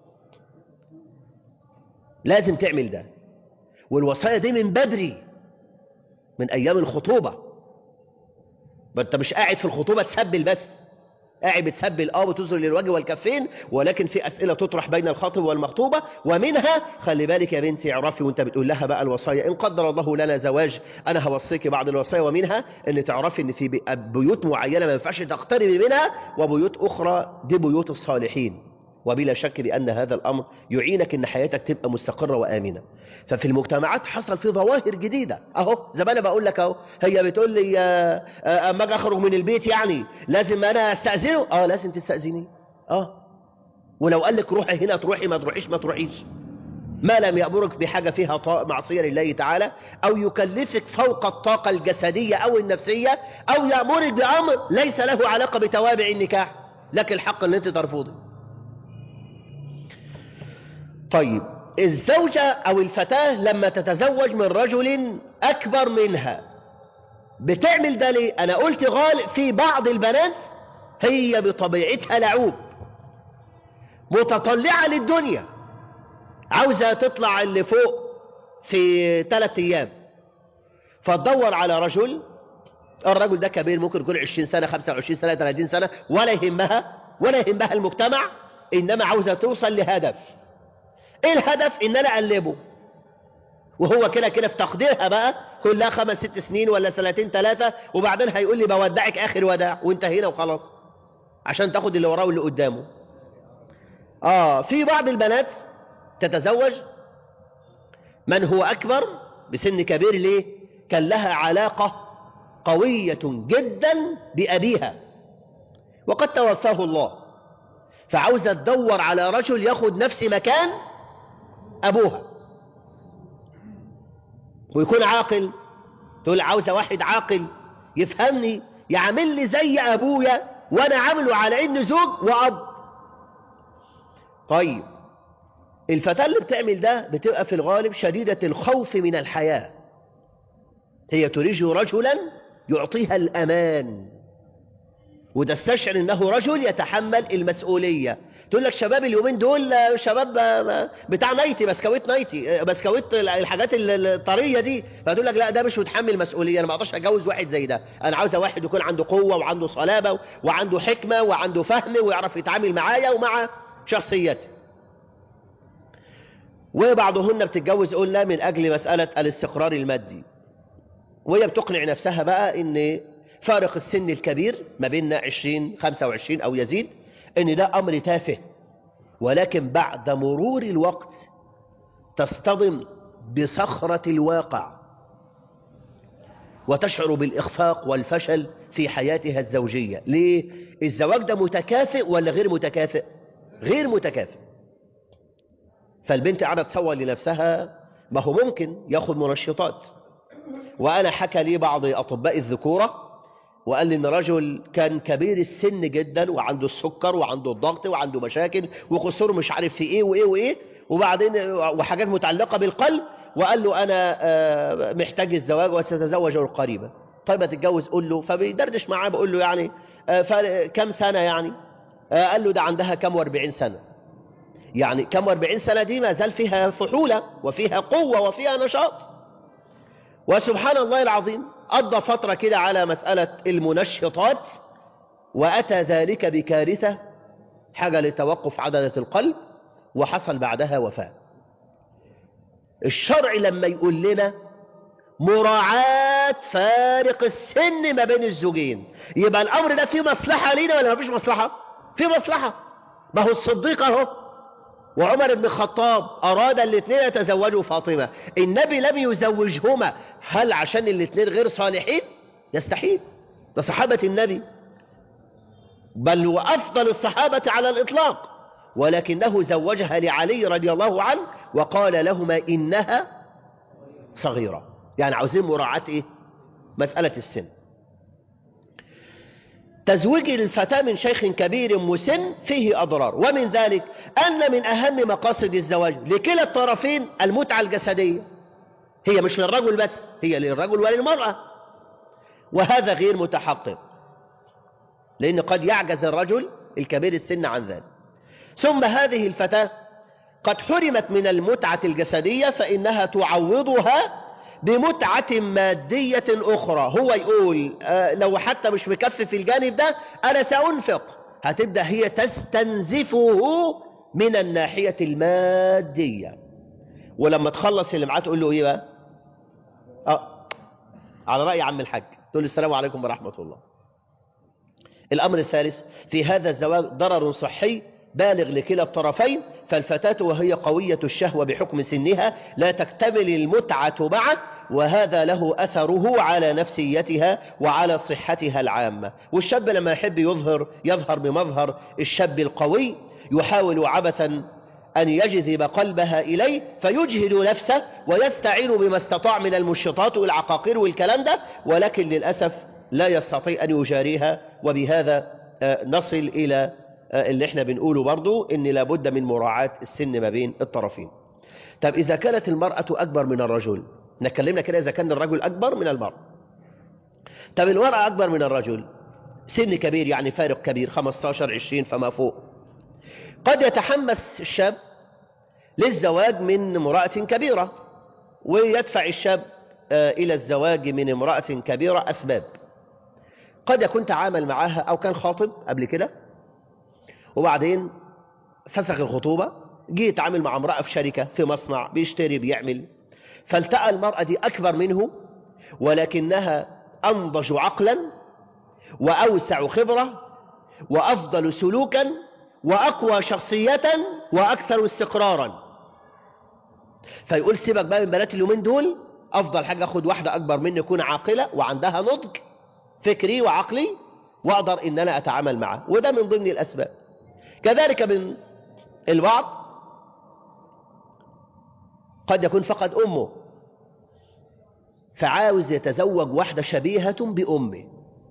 لازم تعمل ده والوصايا دي من بدري من أيام الخطوبة ما أنت مش قاعد في الخطوبة تسبل بس قاعد بتسبل اه وتظهر للوجه والكفين ولكن في أسئلة تطرح بين الخاطب والمخطوبة ومنها خلي بالك يا بنتي اعرفي وانت بتقول لها بقى الوصايا إن قدر الله لنا زواج أنا هوصيكي بعض الوصايا ومنها أن تعرفي أن في بي- بيوت معينة ما ينفعش تقتربي منها وبيوت أخرى دي بيوت الصالحين وبلا شك بأن هذا الأمر يعينك أن حياتك تبقى مستقرة وآمنة ففي المجتمعات حصل في ظواهر جديدة أهو زي ما أنا بقول لك أهو هي بتقول لي آه، آه، أما أجي أخرج من البيت يعني لازم أنا أستأذنه أه لازم تستأذني أه ولو قال لك روحي هنا تروحي ما تروحيش ما تروحيش ما لم يأمرك بحاجة فيها طا- معصية لله تعالى أو يكلفك فوق الطاقة الجسدية أو النفسية أو يأمرك بأمر ليس له علاقة بتوابع النكاح لك الحق أن أنت ترفضي طيب الزوجة أو الفتاة لما تتزوج من رجل أكبر منها بتعمل ده ليه؟ أنا قلت غالب في بعض البنات هي بطبيعتها لعوب متطلعة للدنيا عاوزة تطلع اللي فوق في ثلاث أيام فتدور على رجل الرجل ده كبير ممكن يكون 20 سنة 25 سنة 30 سنة ولا يهمها ولا يهمها المجتمع إنما عاوزة توصل لهدف ايه الهدف ان انا اقلبه وهو كده كده في تقديرها بقى كلها خمس ست سنين ولا سنتين ثلاثة وبعدين هيقول لي بودعك اخر وداع وانت هنا وخلاص عشان تاخد اللي وراه واللي قدامه اه في بعض البنات تتزوج من هو اكبر بسن كبير ليه كان لها علاقة قوية جدا بأبيها وقد توفاه الله فعاوزة تدور على رجل ياخد نفس مكان أبوها ويكون عاقل تقول عاوزة واحد عاقل يفهمني يعمل لي زي أبويا وأنا عامله على إنه زوج وأب طيب الفتاة اللي بتعمل ده بتبقى في الغالب شديدة الخوف من الحياة هي تريد رجلا يعطيها الأمان وتستشعر انه رجل يتحمل المسؤولية تقول لك شباب اليومين دول آه، شباب آه، بتاع نايتي بسكويت نايتي آه، بسكويت الحاجات ال- الطرية دي فتقول لك لا ده مش متحمل مسؤولية انا ما اقدرش اتجوز واحد زي ده انا عاوزه واحد يكون عنده قوة وعنده صلابة وعنده حكمة وعنده فهم ويعرف يتعامل معايا ومع شخصيتي وبعضهن بتتجوز قلنا من اجل مسألة الاستقرار المادي وهي بتقنع نفسها بقى ان فارق السن الكبير ما بيننا 20 25 او يزيد ان ده امر تافه ولكن بعد مرور الوقت تصطدم بصخرة الواقع وتشعر بالإخفاق والفشل في حياتها الزوجية ليه؟ الزواج ده متكافئ ولا غير متكافئ؟ غير متكافئ فالبنت قاعدة تصور لنفسها ما هو ممكن ياخد منشطات وأنا حكى لي بعض أطباء الذكورة وقال لي إن رجل كان كبير السن جدا وعنده السكر وعنده الضغط وعنده مشاكل وخسره مش عارف في إيه وإيه وإيه وبعدين وحاجات متعلقة بالقلب وقال له أنا آه، محتاج الزواج وستتزوج قريبا طيب ما تتجوز قول له فبيدردش معاه بقول له يعني آه، فا- كم سنة يعني آه، قال له ده عندها كم واربعين سنة يعني كم واربعين سنة دي ما زال فيها فحولة وفيها قوة وفيها نشاط وسبحان الله العظيم قضى فترة كده على مسألة المنشطات وأتى ذلك بكارثة حاجة لتوقف عضلة القلب وحصل بعدها وفاة الشرع لما يقول لنا مراعاة فارق السن ما بين الزوجين يبقى الأمر ده فيه مصلحة لينا ولا ما فيش مصلحة فيه مصلحة ما هو الصديق اهو وعمر بن الخطاب أراد الاثنين يتزوجوا فاطمة النبي لم يزوجهما هل عشان الاثنين غير صالحين يستحيل ده صحابة النبي بل وأفضل الصحابة على الإطلاق ولكنه زوجها لعلي رضي الله عنه وقال لهما إنها صغيرة يعني عاوزين مراعاة إيه مسألة السن تزويج الفتاة من شيخ كبير مسن فيه أضرار ومن ذلك أن من أهم مقاصد الزواج لكلا الطرفين المتعة الجسدية هي مش للرجل بس هي للرجل وللمرأة وهذا غير متحقق لأن قد يعجز الرجل الكبير السن عن ذلك ثم هذه الفتاة قد حرمت من المتعة الجسدية فإنها تعوضها بمتعة مادية أخرى هو يقول آه لو حتى مش مكفي في الجانب ده أنا سأنفق هتبدأ هي تستنزفه من الناحية المادية ولما تخلص اللي معاه تقول له إيه بقى آه على رأي عم الحاج تقول له السلام عليكم ورحمة الله الأمر الثالث في هذا الزواج ضرر صحي بالغ لكلا الطرفين فالفتاة وهي قوية الشهوة بحكم سنها لا تكتمل المتعة معه وهذا له أثره على نفسيتها وعلى صحتها العامة والشاب لما يحب يظهر يظهر بمظهر الشاب القوي يحاول عبثا أن يجذب قلبها إليه فيجهد نفسه ويستعين بما استطاع من المشطات والعقاقير والكلام ده ولكن للأسف لا يستطيع أن يجاريها وبهذا آه، نصل إلى آه، اللي احنا بنقوله برضو ان لابد من مراعاة السن ما بين الطرفين طب إذا كانت المرأة أكبر من الرجل نتكلمنا كده إذا كان الرجل أكبر من المرأة طب المرأة أكبر من الرجل سن كبير يعني فارق كبير 15 20 فما فوق قد يتحمس الشاب للزواج من امرأة كبيرة ويدفع الشاب آه، إلى الزواج من امرأة كبيرة أسباب قد يكون تعامل معها أو كان خاطب قبل كده وبعدين فسخ الخطوبة جه يتعامل مع امرأة في شركة في مصنع بيشتري بيعمل فالتقى المرأة دي أكبر منه ولكنها أنضج عقلا وأوسع خبرة وأفضل سلوكا وأقوى شخصية وأكثر استقرارا فيقول سيبك بقى من بنات اليومين دول أفضل حاجة أخد واحدة أكبر مني يكون عاقلة وعندها نضج فكري وعقلي وأقدر إن أنا أتعامل معه وده من ضمن الأسباب كذلك من البعض قد يكون فقد أمه فعاوز يتزوج واحدة شبيهة بأمه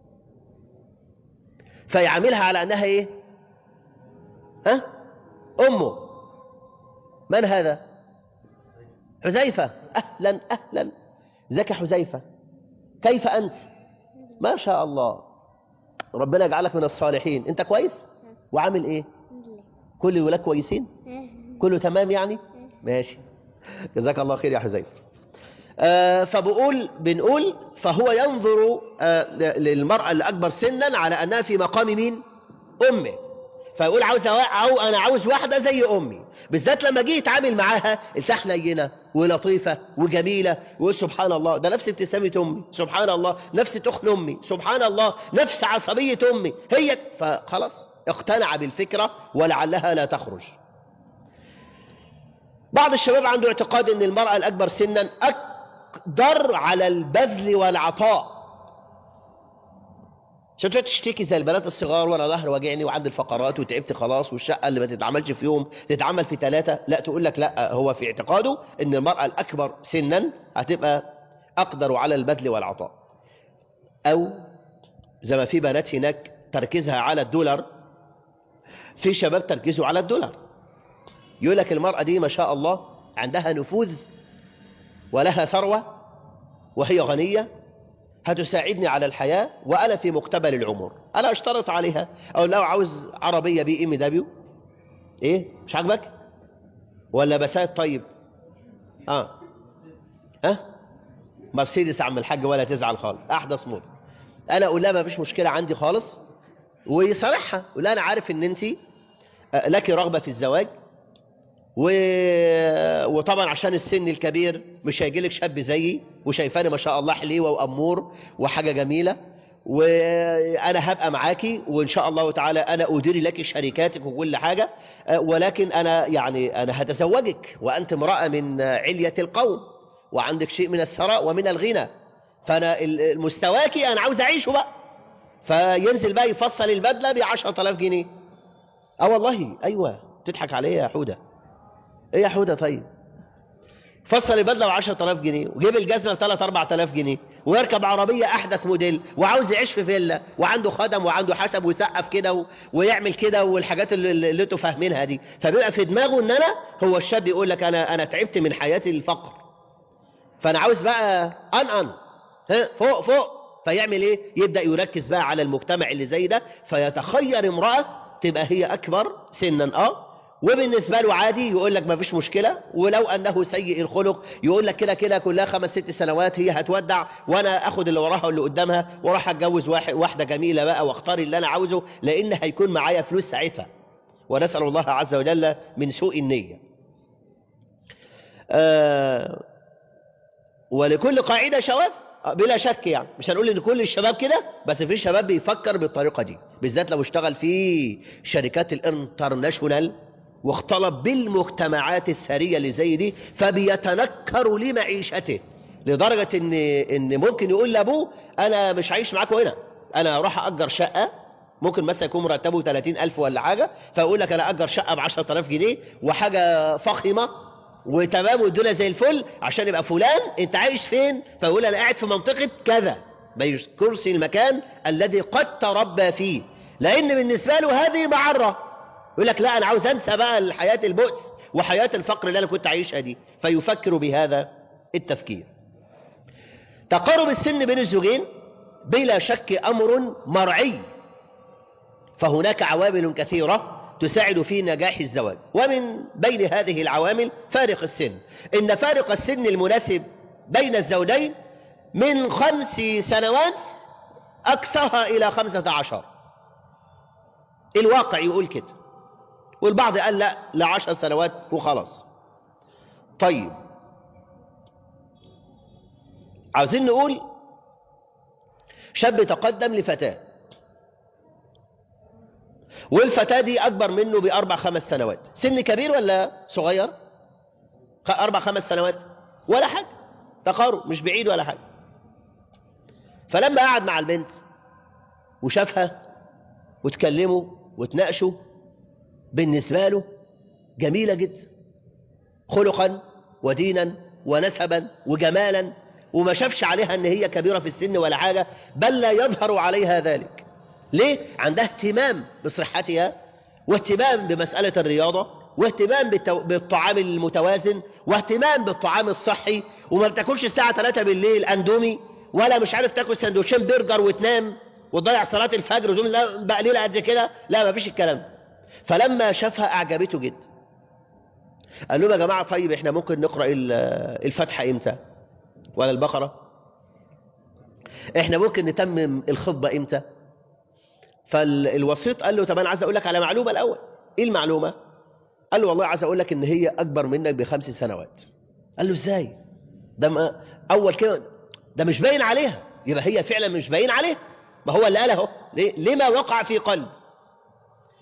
فيعاملها على أنها إيه ها أمه من هذا حذيفة أهلا أهلا ازيك يا حذيفة كيف أنت ما شاء الله ربنا يجعلك من الصالحين أنت كويس وعامل إيه كل الولاد كويسين كله تمام يعني ماشي جزاك الله خير يا حذيفة آه فبقول بنقول فهو ينظر آه للمرأة الأكبر سنا على أنها في مقام مين أمه فيقول عاوز أو أنا عاوز واحدة زي أمي بالذات لما جه يتعامل معاها التاح لينة ولطيفة وجميلة ويقول سبحان الله ده نفس ابتسامة أمي سبحان الله نفس تخن أمي سبحان الله نفس عصبية أمي هي فخلاص اقتنع بالفكرة ولعلها لا تخرج بعض الشباب عنده اعتقاد ان المرأة الأكبر سنا أقدر على البذل والعطاء عشان تروح تشتكي زي البنات الصغار وانا ظهري واجعني وعندي الفقرات وتعبت خلاص والشقه اللي ما تتعملش في يوم تتعمل في ثلاثه لا تقول لك لا هو في اعتقاده ان المراه الاكبر سنا هتبقى اقدر على البذل والعطاء او زي ما في بنات هناك تركيزها على الدولار في شباب تركيزه على الدولار يقول لك المرأة دي ما شاء الله عندها نفوذ ولها ثروة وهي غنية هتساعدني على الحياة وأنا في مقتبل العمر أنا أشترط عليها أو لو عاوز عربية بي ام دبليو إيه مش عاجبك ولا بسات طيب آه ها مرسيدس عم الحاج ولا تزعل خالص أحدث موضة أنا أقول لها ما فيش مشكلة عندي خالص ويصارحها يقول لها أنا عارف إن أنت لك رغبة في الزواج و... وطبعا عشان السن الكبير مش هيجي لك شاب زيي وشايفاني ما شاء الله حليوه وامور وحاجه جميله وانا هبقى معاكي وان شاء الله تعالى انا ادير لك شركاتك وكل حاجه ولكن انا يعني انا هتزوجك وانت امراه من عليه القوم وعندك شيء من الثراء ومن الغنى فانا مستواكي انا عاوز اعيشه بقى فينزل بقى يفصل البدله ب 10000 جنيه اه والله ايوه تضحك عليا يا حوده ايه يا حوده طيب فصل البدله ب 10000 جنيه وجيب الجزمه ب 3 4000 جنيه ويركب عربيه احدث موديل وعاوز يعيش في فيلا وعنده خدم وعنده حسب ويسقف كده و... ويعمل كده والحاجات اللي, اللي انتوا فاهمينها دي فبيبقى في دماغه ان انا هو الشاب يقول لك انا انا تعبت من حياتي الفقر فانا عاوز بقى ان ان ها فوق فوق فيعمل ايه يبدا يركز بقى على المجتمع اللي زي ده فيتخير امراه تبقى هي اكبر سنا اه وبالنسبة له عادي يقول لك ما فيش مشكلة ولو أنه سيء الخلق يقول لك كده كده كلها خمس ست سنوات هي هتودع وأنا أخد اللي وراها واللي قدامها وراح أتجوز واحد واحدة جميلة بقى واختار اللي أنا عاوزه لأن هيكون معايا فلوس ساعتها ونسأل الله عز وجل من سوء النية آه ولكل قاعدة شواذ بلا شك يعني مش هنقول ان كل الشباب كده بس في شباب بيفكر بالطريقة دي بالذات لو اشتغل في شركات الانترناشونال واختلط بالمجتمعات الثرية اللي زي دي فبيتنكر لمعيشته لدرجة ان, إن ممكن يقول لأبوه أنا مش عايش معاكم هنا أنا أروح أجر شقة ممكن مثلا يكون مرتبه 30 ألف ولا حاجة فيقول لك أنا أجر شقة ب 10000 جنيه وحاجة فخمة وتمام والدنيا زي الفل عشان يبقى فلان أنت عايش فين فيقول أنا قاعد في منطقة كذا ما يذكرش المكان الذي قد تربى فيه لأن بالنسبة له هذه معرة يقول لك لا أنا عاوز أنسى بقى الحياة البؤس وحياة الفقر اللي أنا كنت عايشها دي فيفكر بهذا التفكير تقارب السن بين الزوجين بلا شك أمر مرعي فهناك عوامل كثيرة تساعد في نجاح الزواج ومن بين هذه العوامل فارق السن إن فارق السن المناسب بين الزوجين من خمس سنوات أكثرها إلى خمسة عشر الواقع يقول كده والبعض قال لا لعشر سنوات وخلاص طيب عاوزين نقول شاب تقدم لفتاة والفتاة دي أكبر منه بأربع خمس سنوات سن كبير ولا صغير أربع خمس سنوات ولا حاجة تقارب مش بعيد ولا حاجة فلما قعد مع البنت وشافها وتكلموا وتناقشوا بالنسبة له جميلة جدا خلقا ودينا ونسبا وجمالا وما شافش عليها ان هي كبيرة في السن ولا حاجة بل لا يظهر عليها ذلك ليه؟ عندها اهتمام بصحتها واهتمام بمسألة الرياضة واهتمام بالتو... بالطعام المتوازن واهتمام بالطعام الصحي وما بتاكلش الساعة 3 بالليل اندومي ولا مش عارف تاكل سندوتشين برجر وتنام وتضيع صلاة الفجر وتقول لا بقى ليلة قد كده لا ما فيش الكلام فلما شافها أعجبته جدا قال لهم يا جماعة طيب احنا ممكن نقرأ الفتحة امتى ولا البقرة احنا ممكن نتمم الخطبة امتى فالوسيط قال له طب انا عايز اقول لك على معلومة الاول ايه المعلومة قال له والله عايز اقول لك ان هي اكبر منك بخمس سنوات قال له ازاي ده ما اول كده ده مش باين عليها يبقى هي فعلا مش باين عليها ما هو اللي قال اهو ليه؟ لما وقع في قلب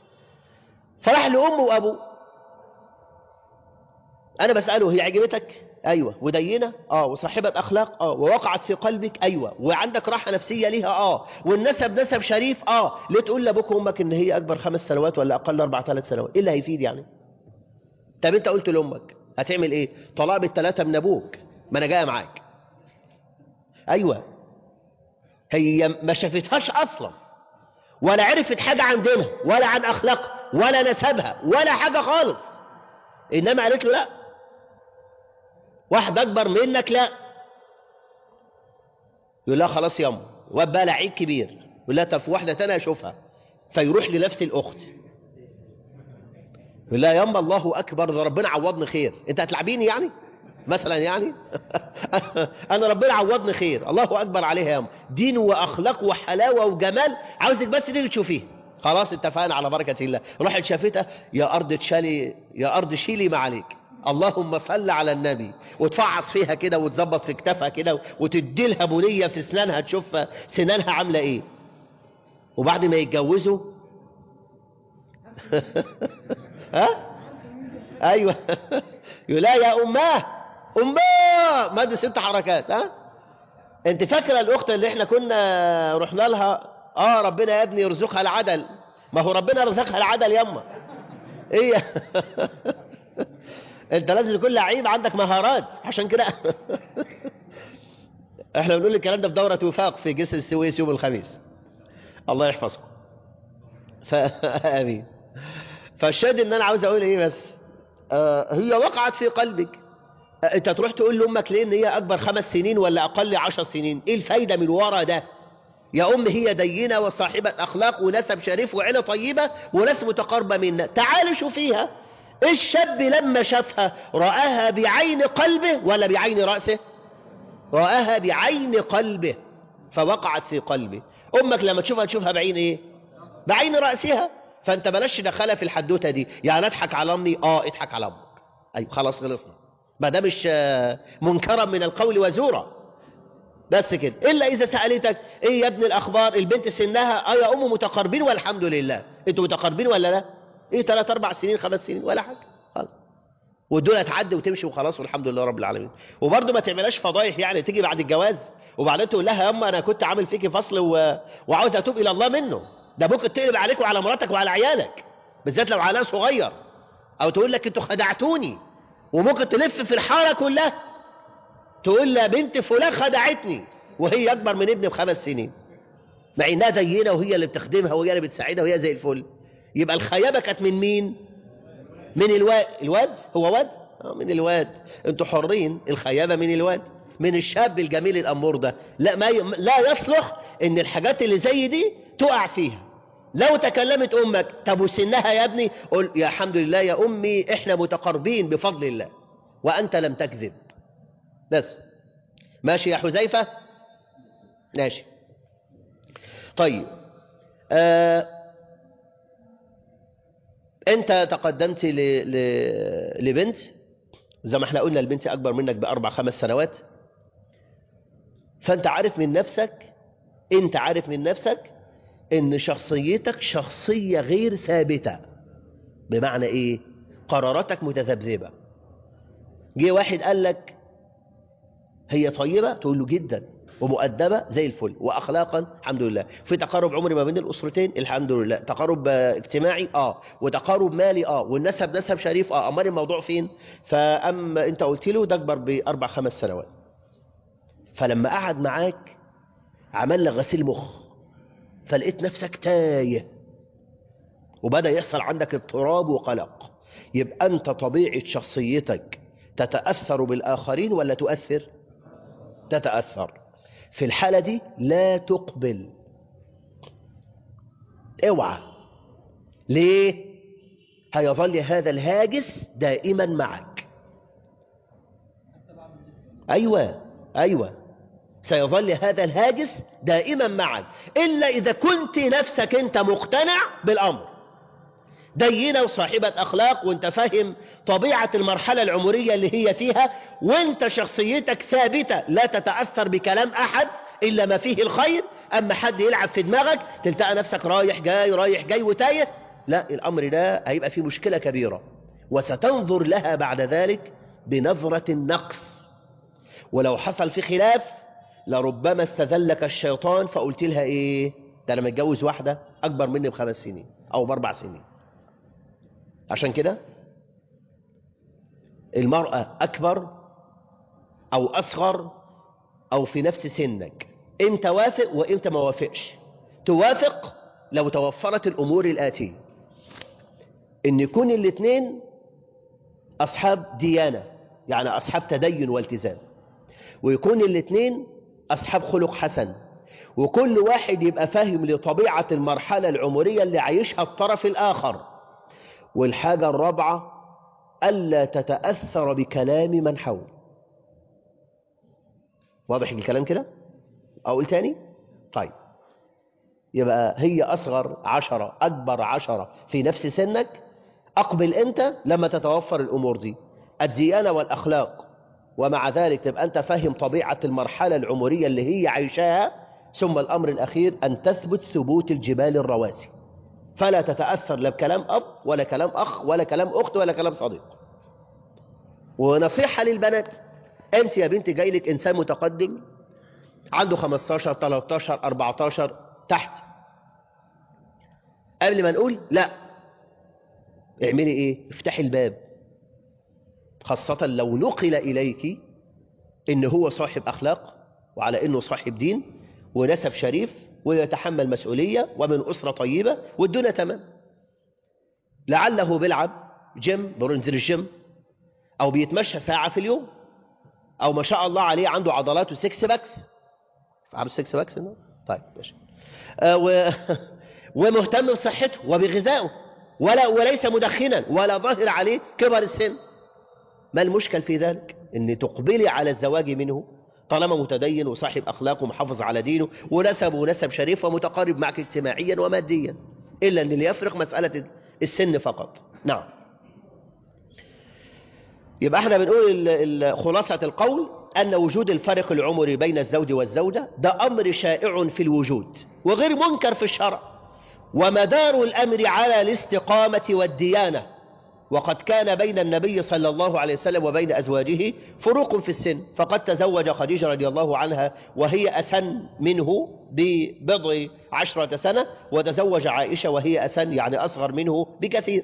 فراح لامه وابوه انا بساله هي عجبتك ايوه ودينه اه وصاحبه اخلاق اه ووقعت في قلبك ايوه وعندك راحه نفسيه ليها اه والنسب نسب شريف اه ليه تقول لابوك وامك ان هي اكبر خمس سنوات ولا اقل اربع ثلاث سنوات ايه اللي هيفيد يعني طب انت قلت لامك هتعمل ايه طلاق بالثلاثه من ابوك ما انا جايه معاك ايوه هي ما شافتهاش اصلا ولا عرفت حاجه عن دينها ولا عن اخلاقها ولا نسبها ولا حاجه خالص انما قالت له لا واحد اكبر منك لا يقول لها خلاص ياما واد بقى لعيب كبير يقول لها طب في واحده تانية اشوفها فيروح لنفس الاخت يقول لها ياما الله اكبر ده ربنا عوضني خير انت هتلعبيني يعني مثلا يعني انا ربنا عوضني خير الله اكبر عليها ياما دين واخلاق وحلاوه وجمال عاوزك بس تيجي تشوفيها خلاص اتفقنا على بركه الله راحت شافتها يا ارض تشالي يا ارض شيلي ما عليك اللهم صل على النبي وتفعص فيها كده وتظبط في كتافها كده وتدي لها بنيه في اسنانها تشوف سنانها عامله ايه وبعد ما يتجوزوا ها ايوه يقول لا يا اماه اماه مد ست حركات ها انت فاكره الاخت اللي احنا كنا رحنا لها اه ربنا يا ابني يرزقها العدل ما هو ربنا رزقها العدل يما ايه انت لازم يكون لعيب عندك مهارات عشان كده احنا بنقول الكلام ده في دورة وفاق في جسر السويس يوم الخميس الله يحفظكم فامين فالشاهد ان انا عاوز اقول ايه بس آه هي وقعت في قلبك آه انت تروح تقول لامك ليه ان هي اكبر خمس سنين ولا اقل عشر سنين ايه الفايده من ورا ده يا ام هي دينه وصاحبه اخلاق ونسب شريف وعيله طيبه وناس متقاربه منا تعالوا شوفيها الشاب لما شافها رآها بعين قلبه ولا بعين رأسه رآها بعين قلبه فوقعت في قلبه أمك لما تشوفها تشوفها بعين إيه بعين رأسها فأنت بلاش دخلها في الحدوتة دي يعني أضحك على أمي آه اضحك على أمك أيوة خلاص خلصنا ما ده مش منكرا من القول وزورا بس كده إلا إذا سألتك إيه يا ابن الأخبار البنت سنها آه يا أم متقاربين والحمد لله أنتوا متقاربين ولا لا ايه ثلاث اربع سنين خمس سنين ولا حاجه خلاص والدنيا تعدي وتمشي وخلاص والحمد لله رب العالمين وبرضه ما تعملهاش فضايح يعني تيجي بعد الجواز وبعدين تقول لها يا اما انا كنت عامل فيكي فصل و... وعاوز اتوب الى الله منه ده ممكن تقلب عليك وعلى مراتك وعلى عيالك بالذات لو عيال صغير او تقول لك انتوا خدعتوني وممكن تلف في الحاره كلها تقول لها بنت فلان خدعتني وهي اكبر من ابني بخمس سنين مع انها دينه وهي اللي بتخدمها وهي اللي بتساعدها وهي زي الفل يبقى الخيابة كانت من مين من الواد الواد هو واد آه من الواد انتوا حرين الخيابة من الواد من الشاب الجميل الأمور ده لا ما ي... لا يصلح ان الحاجات اللي زي دي تقع فيها لو تكلمت أمك طب وسنها يا ابني قل يا الحمد لله يا أمي احنا متقربين بفضل الله وأنت لم تكذب بس ماشي يا حذيفة ماشي طيب آه انت تقدمت ل... ل... لبنت زي ما احنا قلنا البنت اكبر منك باربع خمس سنوات فانت عارف من نفسك انت عارف من نفسك ان شخصيتك شخصية غير ثابتة بمعنى ايه قراراتك متذبذبة جه واحد قال لك هي طيبة تقول له جدا ومؤدبة زي الفل وأخلاقا الحمد لله في تقارب عمري ما بين الأسرتين الحمد لله تقارب اجتماعي آه وتقارب مالي آه والنسب نسب شريف آه أمال الموضوع فين فأما أنت قلت له ده أكبر بأربع خمس سنوات فلما قعد معاك عمل لك غسيل مخ فلقيت نفسك تايه وبدأ يحصل عندك اضطراب وقلق يبقى أنت طبيعة شخصيتك تتأثر بالآخرين ولا تؤثر تتأثر في الحالة دي لا تقبل اوعى ليه هيظل هذا الهاجس دائما معك أيوة أيوة سيظل هذا الهاجس دائما معك إلا إذا كنت نفسك أنت مقتنع بالأمر دينة وصاحبة أخلاق وانت فاهم طبيعة المرحلة العمرية اللي هي فيها وانت شخصيتك ثابتة لا تتأثر بكلام أحد إلا ما فيه الخير أما حد يلعب في دماغك تلتقى نفسك رايح جاي رايح جاي وتايه لا الأمر ده هيبقى فيه مشكلة كبيرة وستنظر لها بعد ذلك بنظرة النقص ولو حصل في خلاف لربما استذلك الشيطان فقلت لها ايه ده انا متجوز واحدة اكبر مني بخمس سنين او باربع سنين عشان كده المرأة اكبر او اصغر او في نفس سنك امتى وافق وامتى ما وافقش توافق لو توفرت الامور الاتيه ان يكون الاثنين اصحاب ديانه يعني اصحاب تدين والتزام ويكون الاثنين اصحاب خلق حسن وكل واحد يبقى فاهم لطبيعه المرحله العمريه اللي عايشها الطرف الاخر والحاجه الرابعه الا تتاثر بكلام من حول واضح الكلام كده اقول تاني طيب يبقى هي أصغر عشرة أكبر عشرة في نفس سنك أقبل أنت لما تتوفر الأمور دي الديانة والأخلاق ومع ذلك تبقى أنت فاهم طبيعة المرحلة العمرية اللي هي عايشاها ثم الأمر الأخير أن تثبت ثبوت الجبال الرواسي فلا تتأثر لا بكلام أب ولا كلام أخ ولا كلام أخت ولا كلام صديق ونصيحة للبنات أنت يا بنتي جاي لك إنسان متقدم عنده 15 13 14 تحت قبل ما نقول لا اعملي ايه افتحي الباب خاصة لو نقل إليك إن هو صاحب أخلاق وعلى إنه صاحب دين ونسب شريف ويتحمل مسؤولية ومن أسرة طيبة والدنيا تمام لعله بيلعب جيم بينزل الجيم أو بيتمشى ساعة في اليوم أو ما شاء الله عليه عنده عضلات وسكس باكس عارف سكس باكس إنه؟ طيب ماشي آه و... ومهتم بصحته وبغذائه ولا وليس مدخنا ولا ظاهر عليه كبر السن ما المشكل في ذلك ان تقبلي على الزواج منه طالما متدين وصاحب اخلاق ومحافظ على دينه ونسب ونسب شريف ومتقارب معك اجتماعيا وماديا الا ان اللي يفرق مساله السن فقط نعم يبقى احنا بنقول خلاصه القول أن وجود الفرق العمري بين الزوج والزوجة ده أمر شائع في الوجود وغير منكر في الشرع ومدار الأمر على الاستقامة والديانة وقد كان بين النبي صلى الله عليه وسلم وبين أزواجه فروق في السن فقد تزوج خديجة رضي الله عنها وهي أسن منه ببضع عشرة سنة وتزوج عائشة وهي أسن يعني أصغر منه بكثير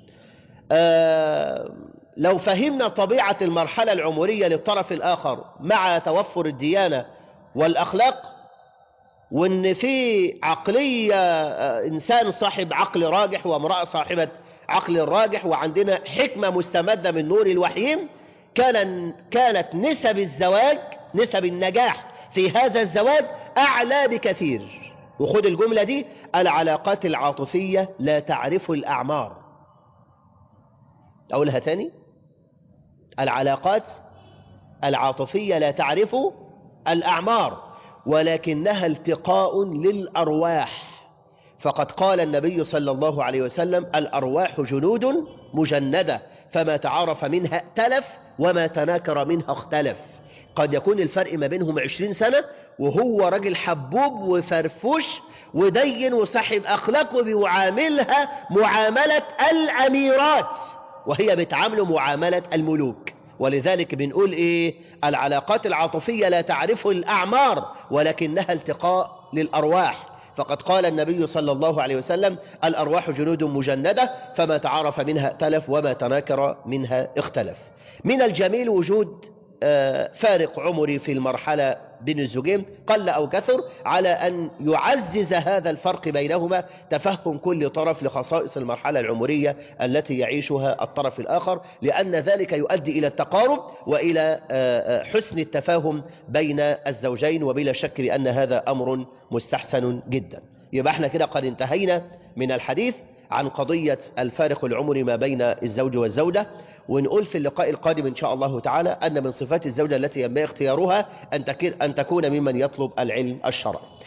آه لو فهمنا طبيعة المرحلة العمرية للطرف الآخر مع توفر الديانة والأخلاق وإن في عقلية إنسان صاحب عقل راجح وامرأة صاحبة عقل راجح وعندنا حكمة مستمدة من نور الوحيين كان كانت نسب الزواج نسب النجاح في هذا الزواج أعلى بكثير وخد الجملة دي العلاقات العاطفية لا تعرف الأعمار أقولها تاني العلاقات العاطفية لا تعرف الأعمار ولكنها التقاء للأرواح فقد قال النبي صلى الله عليه وسلم الأرواح جنود مجندة فما تعارف منها ائتلف وما تناكر منها اختلف قد يكون الفرق ما بينهم عشرين سنة وهو راجل حبوب وفرفوش ودين وصاحب أخلاق وبيعاملها معاملة الأميرات وهي بتعامله معاملة الملوك ولذلك بنقول إيه العلاقات العاطفية لا تعرف الأعمار ولكنها التقاء للأرواح فقد قال النبي صلى الله عليه وسلم الأرواح جنود مجندة فما تعارف منها ائتلف وما تناكر منها اختلف من الجميل وجود فارق عمري في المرحلة بين الزوجين قل أو كثر على أن يعزز هذا الفرق بينهما تفهم كل طرف لخصائص المرحلة العمرية التي يعيشها الطرف الآخر لأن ذلك يؤدي إلى التقارب وإلى حسن التفاهم بين الزوجين وبلا شك بأن هذا أمر مستحسن جدا يبقى احنا كده قد انتهينا من الحديث عن قضية الفارق العمري ما بين الزوج والزوجة ونقول في اللقاء القادم إن شاء الله تعالى أن من صفات الزوجة التي ينبغي اختيارها أن تكون ممن يطلب العلم الشرعي